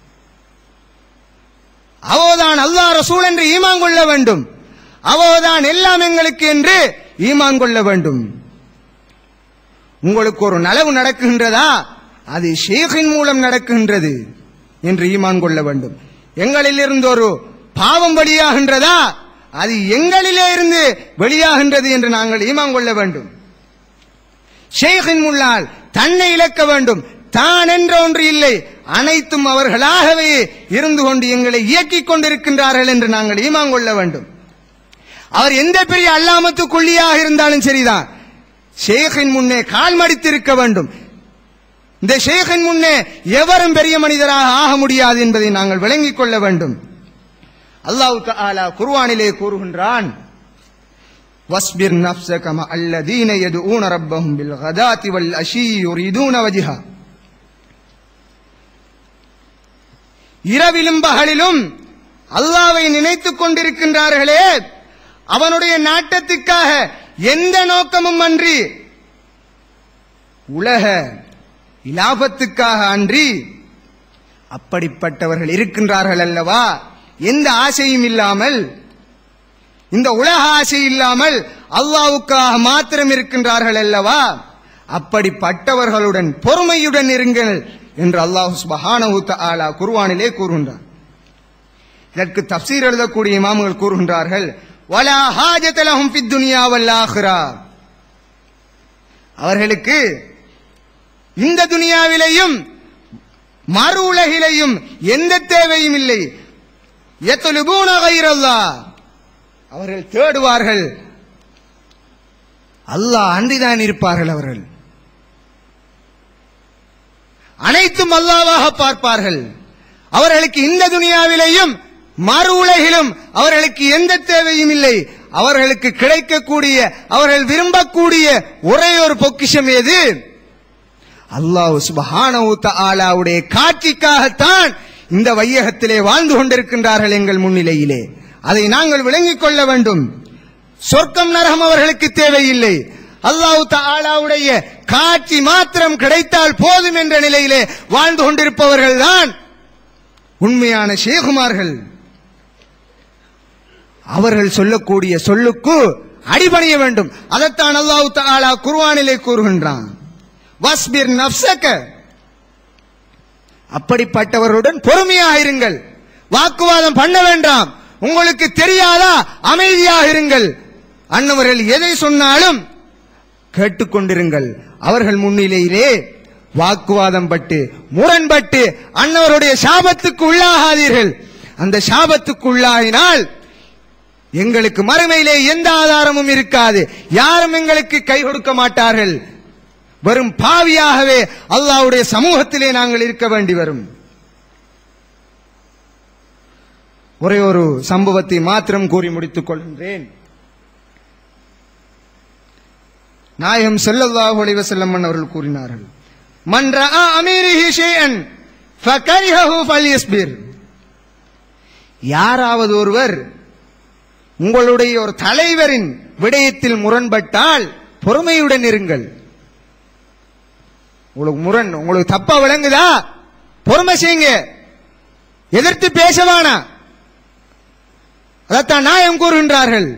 அவோதான் அல்லாஹ் ரசூல் என்று ஈமான் கொள்ள வேண்டும் அவோதான் எல்லாம் எங்களுக்கு என்று ஈமான் கொள்ள வேண்டும் உங்களுக்கு ஒரு நலவு நடக்குகின்றதா அது ஷேഖിன் மூலம் நடக்குகின்றது என்று ஈமான் கொள்ள வேண்டும் எங்களிலிருந்து ஒரு பாவம் வெளியாகின்றதா அது எங்களிலே இருந்து வெளியாகின்றது என்று நாங்கள் ஈமான் கொள்ள வேண்டும் ஷேഖിன் முன்னால் தன்னை இழக்க வேண்டும் தான் என்ற ஒன்று இல்லை அனைத்தும் அவர்களாகவே இருந்து கொண்டு எங்களை இயக்கிக் கொண்டிருக்கின்றார்கள் என்று நாங்கள் ஈமான் கொள்ள வேண்டும் அவர் எந்த பெரிய அல்லாமத்து கொள்ளியாக இருந்தாலும் சரிதான் ஷேഖின் முன்னே கால் மடித்திருக்க வேண்டும் இந்த ஷேഖின் முன்னே எவரும் பெரிய மனிதராக ஆக முடியாது என்பதை நாங்கள் விளங்கிக் கொள்ள வேண்டும் அல்லாஹ் தஆலா குர்ஆனிலே கூறுகின்றான் வஸ்பிர் நஃப்ஸக ம அல்லதீன யதுஊன ரப்பஹும் பில் கதாத்தி வல் அஷி யுரீதூன வஜ்ஹா இரவிலும் பகலிலும் அல்லாவை நினைத்துக் கொண்டிருக்கின்றார்களே அவனுடைய நாட்டத்துக்காக எந்த நோக்கமும் அன்றி உலக இலாபத்துக்காக அன்றி அப்படிப்பட்டவர்கள் இருக்கின்றார்கள் அல்லவா எந்த ஆசையும் இல்லாமல் இந்த உலக ஆசை இல்லாமல் அல்லாவுக்காக மாத்திரம் இருக்கின்றார்கள் அல்லவா அப்படிப்பட்டவர்களுடன் பொறுமையுடன் இருங்கள் என்று அல்லாஹ் சுபஹானஹு தஆலா குர்ஆனிலே கூறுகின்றார் இதற்கு தப்சீர் எழுதக்கூடிய இமாம்கள் கூறுகின்றார்கள் வலா ஹாஜத லஹும் ஃபித் துன்யா வல் ஆখিরা அவர்களுக்கு இந்த துனியாவிலேயும் மறு உலகிலேயும் எந்த தேவையும் இல்லை எத்தலுபூன கைரல்லா அவர்கள் தேடுவார்கள் அல்லாஹ் அன்றிதான் இருப்பார்கள் அவர்கள் அனைத்தும் அல்லாவாக பார்ப்பார்கள் அவர்களுக்கு இந்த துனியாவிலேயும் மறு உலகிலும் அவர்களுக்கு எந்த தேவையும் இல்லை அவர்களுக்கு கிடைக்கக்கூடிய அவர்கள் விரும்பக்கூடிய ஒரே ஒரு பொக்கிஷம் எது அல்லாஹ் சுபஹானஹு தஆலாவுடைய காட்சிக்காகத்தான் இந்த வையகத்திலே வாழ்ந்து கொண்டிருக்கின்றார்கள் எங்கள் முன்னிலையிலே அதை நாங்கள் விளங்கிக் கொள்ள வேண்டும் சொர்க்கம் நரகம் அவர்களுக்கு தேவையில்லை அல்லாஹ் தஆலாவுடைய காட்சி மாத்திரம் கிடைத்தால் போதும் என்ற நிலையிலே வாழ்ந்து கொண்டிருப்பவர்கள் தான் உண்மையான ஷேகுமார்கள் அவர்கள் சொல்லக்கூடிய சொல்லுக்கு அடிபணிய வேண்டும் அதைத்தான் அல்லாஹ் தஆலா குர்ஆனிலே கூறுகின்றான் வஸ்பிர் நப்சக அப்படிப்பட்டவருடன் பொறுமையாக இருங்கள் வாக்குவாதம் பண்ண வேண்டாம் உங்களுக்கு தெரியாதா அமைதியாக இருங்கள் அன்னவர்கள் எதை சொன்னாலும் கேட்டுக்கொண்டிருங்கள் அவர்கள் முன்னிலையிலே வாக்குவாதம் பட்டு முரண்பட்டு அன்னவருடைய சாபத்துக்கு உள்ளாகாதீர்கள் அந்த சாபத்துக்கு உள்ளாகினால் எங்களுக்கு மறுமையிலே எந்த ஆதாரமும் இருக்காது யாரும் எங்களுக்கு கை கொடுக்க மாட்டார்கள் வெறும் பாவியாகவே அல்லாஹ்வுடைய சமூகத்திலே நாங்கள் இருக்க வேண்டி வரும் ஒரே ஒரு சம்பவத்தை மாத்திரம் கூறி முடித்துக் கொள்கின்றேன் நாயகம் ஸல்லல்லாஹு அலைஹி வஸல்லம் அவர்கள் கூறினார்கள் மன் ரஆ அமீரிஹி ஷைஅன் ஃபகரிஹஹு ஃபல்யஸ்பிர் யாராவது ஒருவர் உங்களுடைய ஒரு தலைவரின் விடயத்தில் முரண்பட்டால் பொறுமையுடன் இருங்கள் உங்களுக்கு முரண் உங்களுக்கு தப்பா விளங்குதா பொறுமை செய்யுங்க எதிர்த்து பேசவானா அதைத்தான் நாயம் கூறுகின்றார்கள்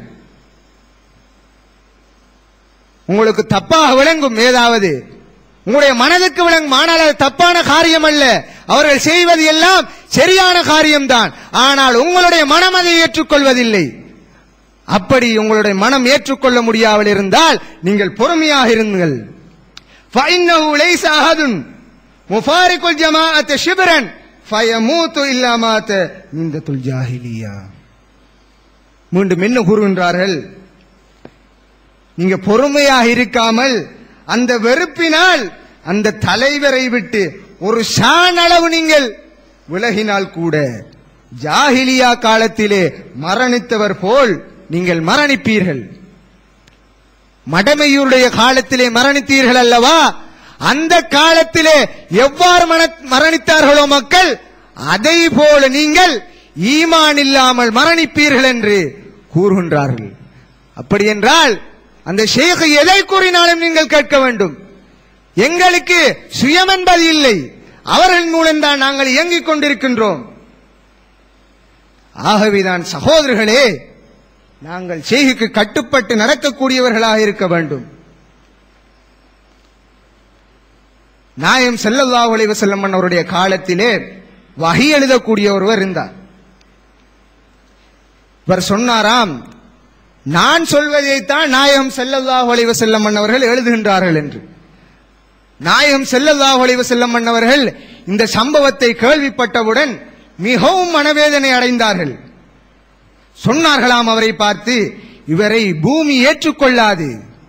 உங்களுக்கு தப்பாக விளங்கும் ஏதாவது உங்களுடைய மனதுக்கு விளங்கும் ஆனால் அது தப்பான காரியம் அல்ல அவர்கள் செய்வது எல்லாம் சரியான காரியம்தான் ஆனால் உங்களுடைய மனம் அதை ஏற்றுக்கொள்வதில்லை அப்படி உங்களுடைய மனம் ஏற்றுக்கொள்ள முடியாமல் இருந்தால் நீங்கள் பொறுமையாக இருங்கள் فإنه ليس أحد مفارق الجماعة شبرا فيموت إلا مات من الجاهلية மீண்டும் என்ன கூறுகின்றார்கள் நீங்க பொறுமையாக இருக்காமல் அந்த வெறுப்பினால் அந்த தலைவரை விட்டு ஒரு ஷான் அளவு நீங்கள் விலகினால் கூட ஜாஹிலியா காலத்திலே மரணித்தவர் போல் நீங்கள் மரணிப்பீர்கள் மடமையுடைய காலத்திலே மரணித்தீர்கள் அல்லவா அந்த காலத்திலே எவ்வாறு மன- மரணித்தார்களோ மக்கள் அதை போல நீங்கள் ஈமான் இல்லாமல் மரணிப்பீர்கள் என்று கூறுகின்றார்கள் அப்படி என்றால் அந்த ஷேக் எதை கூறினாலும் நீங்கள் கேட்க வேண்டும் எங்களுக்கு சுயம் என்பது இல்லை அவர்கள் மூலம்தான் நாங்கள் இயங்கிக் கொண்டிருக்கின்றோம் ஆகவேதான் சகோதரர்களே நாங்கள் ஷேகுக்கு கட்டுப்பட்டு நடக்கக்கூடியவர்களாக இருக்க வேண்டும் நாயம் ஸல்லல்லாஹு அலைஹி வஸல்லம் அவருடைய காலத்திலே வஹி எழுதக்கூடிய ஒருவர் இருந்தார் இவர் சொன்னாராம் நான் சொல்வதைத்தான் நாயகம் ஸல்லல்லாஹு அலைஹி வஸல்லம் அவர்கள் எழுதுகின்றார்கள் என்று நாயகம் ஸல்லல்லாஹு அலைஹி வஸல்லம் அவர்கள் இந்த சம்பவத்தை கேள்விப்பட்டவுடன் மிகவும் மனவேதனை அடைந்தார்கள் சொன்னார்களாம் அவரை பார்த்து இவரை பூமி ஏற்றுக்கொள்ளாது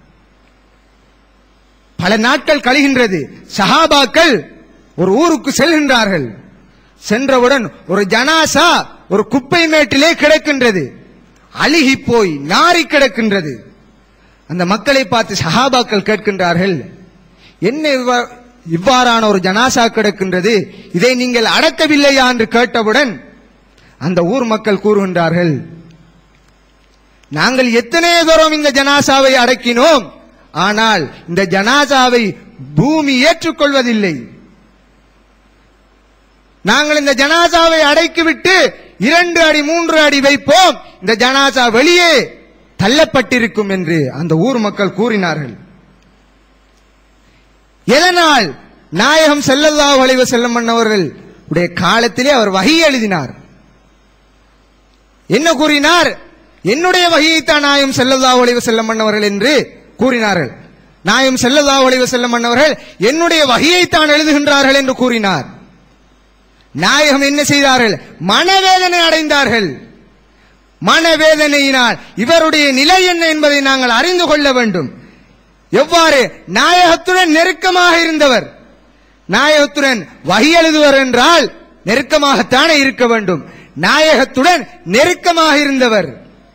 பல நாட்கள் கழிகின்றது சஹாபாக்கள் ஒரு ஊருக்கு செல்கின்றார்கள் சென்றவுடன் ஒரு ஜனாசா ஒரு குப்பை மேட்டிலே கிடக்கின்றது அழுகி போய் நாறி கிடக்கின்றது அந்த மக்களை பார்த்து சஹாபாக்கள் கேட்கின்றார்கள் என்ன இவ்வா- இவ்வாறான ஒரு ஜனாசா கிடக்கின்றது இதை நீங்கள் அடக்கவில்லையா என்று கேட்டவுடன் அந்த ஊர் மக்கள் கூறுகின்றார்கள் நாங்கள் எத்தனை தூரம் இந்த ஜனாசாவை அடக்கினோம் ஆனால் இந்த ஜனாசாவை பூமி ஏற்றுக்கொள்வதில்லை நாங்கள் இந்த ஜனாசாவை அடைக்கிவிட்டு இரண்டு அடி மூன்று அடி வைப்போம் இந்த ஜனாசா வெளியே தள்ளப்பட்டிருக்கும் என்று அந்த ஊர் மக்கள் கூறினார்கள் எதனால் நாயகம் ஸல்லல்லாஹு அலைஹி வஸல்லம் அவர்கள் உடைய காலத்திலே அவர் வகை எழுதினார் என்ன கூறினார் என்னுடைய வகையைத்தான் நாயம் ஸல்லல்லாஹு அலைஹி வஸல்லம் அவர்கள் என்று கூறினார்கள் நாயம் ஸல்லல்லாஹு அலைஹி வஸல்லம் அன்னவர்கள் என்னுடைய வகையைத்தான் எழுதுகின்றார்கள் என்று கூறினார் நாயகம் என்ன செய்தார்கள் மனவேதனை அடைந்தார்கள் மனவேதனையினால் இவருடைய நிலை என்ன என்பதை நாங்கள் அறிந்து கொள்ள வேண்டும் எவ்வாறு நாயகத்துடன் நெருக்கமாக இருந்தவர் நாயகத்துடன் வகை எழுதுவர் என்றால் நெருக்கமாகத்தானே இருக்க வேண்டும் நாயகத்துடன் நெருக்கமாக இருந்தவர்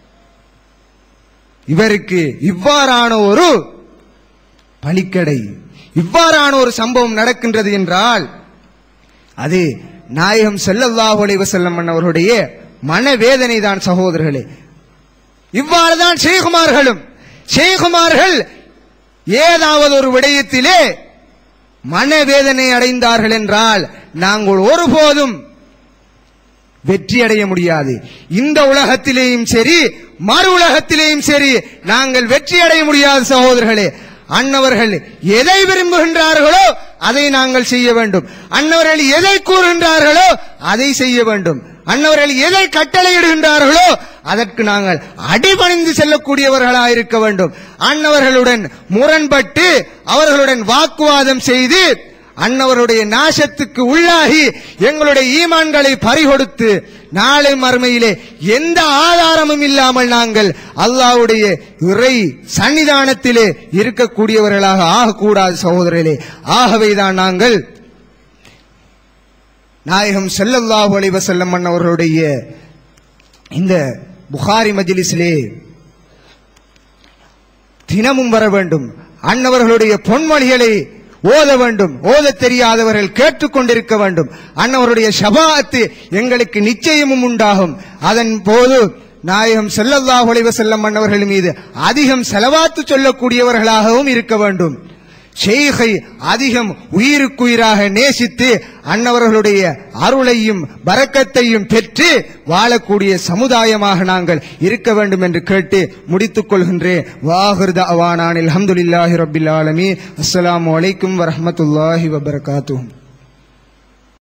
இவருக்கு இவ்வாறான ஒரு பலிக்கடை இவ்வாறான ஒரு சம்பவம் நடக்கின்றது என்றால் அது நாயகம் ஸல்லல்லாஹு அலைஹி வஸல்லம் அவர்களுடைய மனவேதனை தான் சகோதரர்களே இவ்வாறுதான் ஷேகுமார்களும் ஷேகுமார்கள் ஏதாவது ஒரு விடயத்திலே மனவேதனை அடைந்தார்கள் என்றால் நாங்கள் ஒருபோதும் வெற்றி அடைய முடியாது இந்த உலகத்திலேயும் சரி மறு உலகத்திலேயும் சரி நாங்கள் வெற்றி அடைய முடியாது சகோதரர்களே அன்னவர்கள் எதை விரும்புகின்றார்களோ அதை நாங்கள் செய்ய வேண்டும் அன்னவர்கள் எதை கூறுகின்றார்களோ அதை செய்ய வேண்டும் அன்னவர்கள் எதை கட்டளையிடுகின்றார்களோ அதற்கு நாங்கள் அடிபணிந்து செல்லக்கூடியவர்களாக இருக்க வேண்டும் அன்னவர்களுடன் முரண்பட்டு அவர்களுடன் வாக்குவாதம் செய்து அன்னவருடைய நாசத்துக்கு உள்ளாகி எங்களுடைய ஈமான்களை பறிகொடுத்து நாளை மறுமையிலே எந்த ஆதாரமும் இல்லாமல் நாங்கள் அல்லாஹ்வுடைய இறை சன்னிதானத்திலே இருக்கக்கூடியவர்களாக ஆகக்கூடாது சகோதரர்களே ஆகவேதான் நாங்கள் நாயகம் ஸல்லல்லாஹு அலைஹி வஸல்லம் அவர்களுடைய இந்த புகாரி மஜ்லிஸிலே தினமும் வர வேண்டும் அன்னவர்களுடைய பொன்மொழிகளை ஓத வேண்டும் ஓத தெரியாதவர்கள் கேட்டுக்கொண்டிருக்க வேண்டும் அன்னவருடைய ஷபாத்து எங்களுக்கு நிச்சயமும் உண்டாகும் அதன் போது நாயகம் ஸல்லல்லாஹு அலைஹி வஸல்லம் அன்னவர்கள் மீது அதிகம் செலவாத்து சொல்லக்கூடியவர்களாகவும் இருக்க வேண்டும் ஷேகை அதிகம் உயிருக்குயிராக நேசித்து அன்னவர்களுடைய அருளையும் பரக்கத்தையும் பெற்று வாழக்கூடிய சமுதாயமாக நாங்கள் இருக்க வேண்டும் என்று கேட்டு முடித்துக் கொள்கின்றேன் வாஹிருத அவானான் அல்ஹம்துலில்லாஹி ரப்பில் ஆலமீன் அஸ்ஸலாமு அலைக்கும் வரஹ்மத்துல்லாஹி வபரகாத்துஹு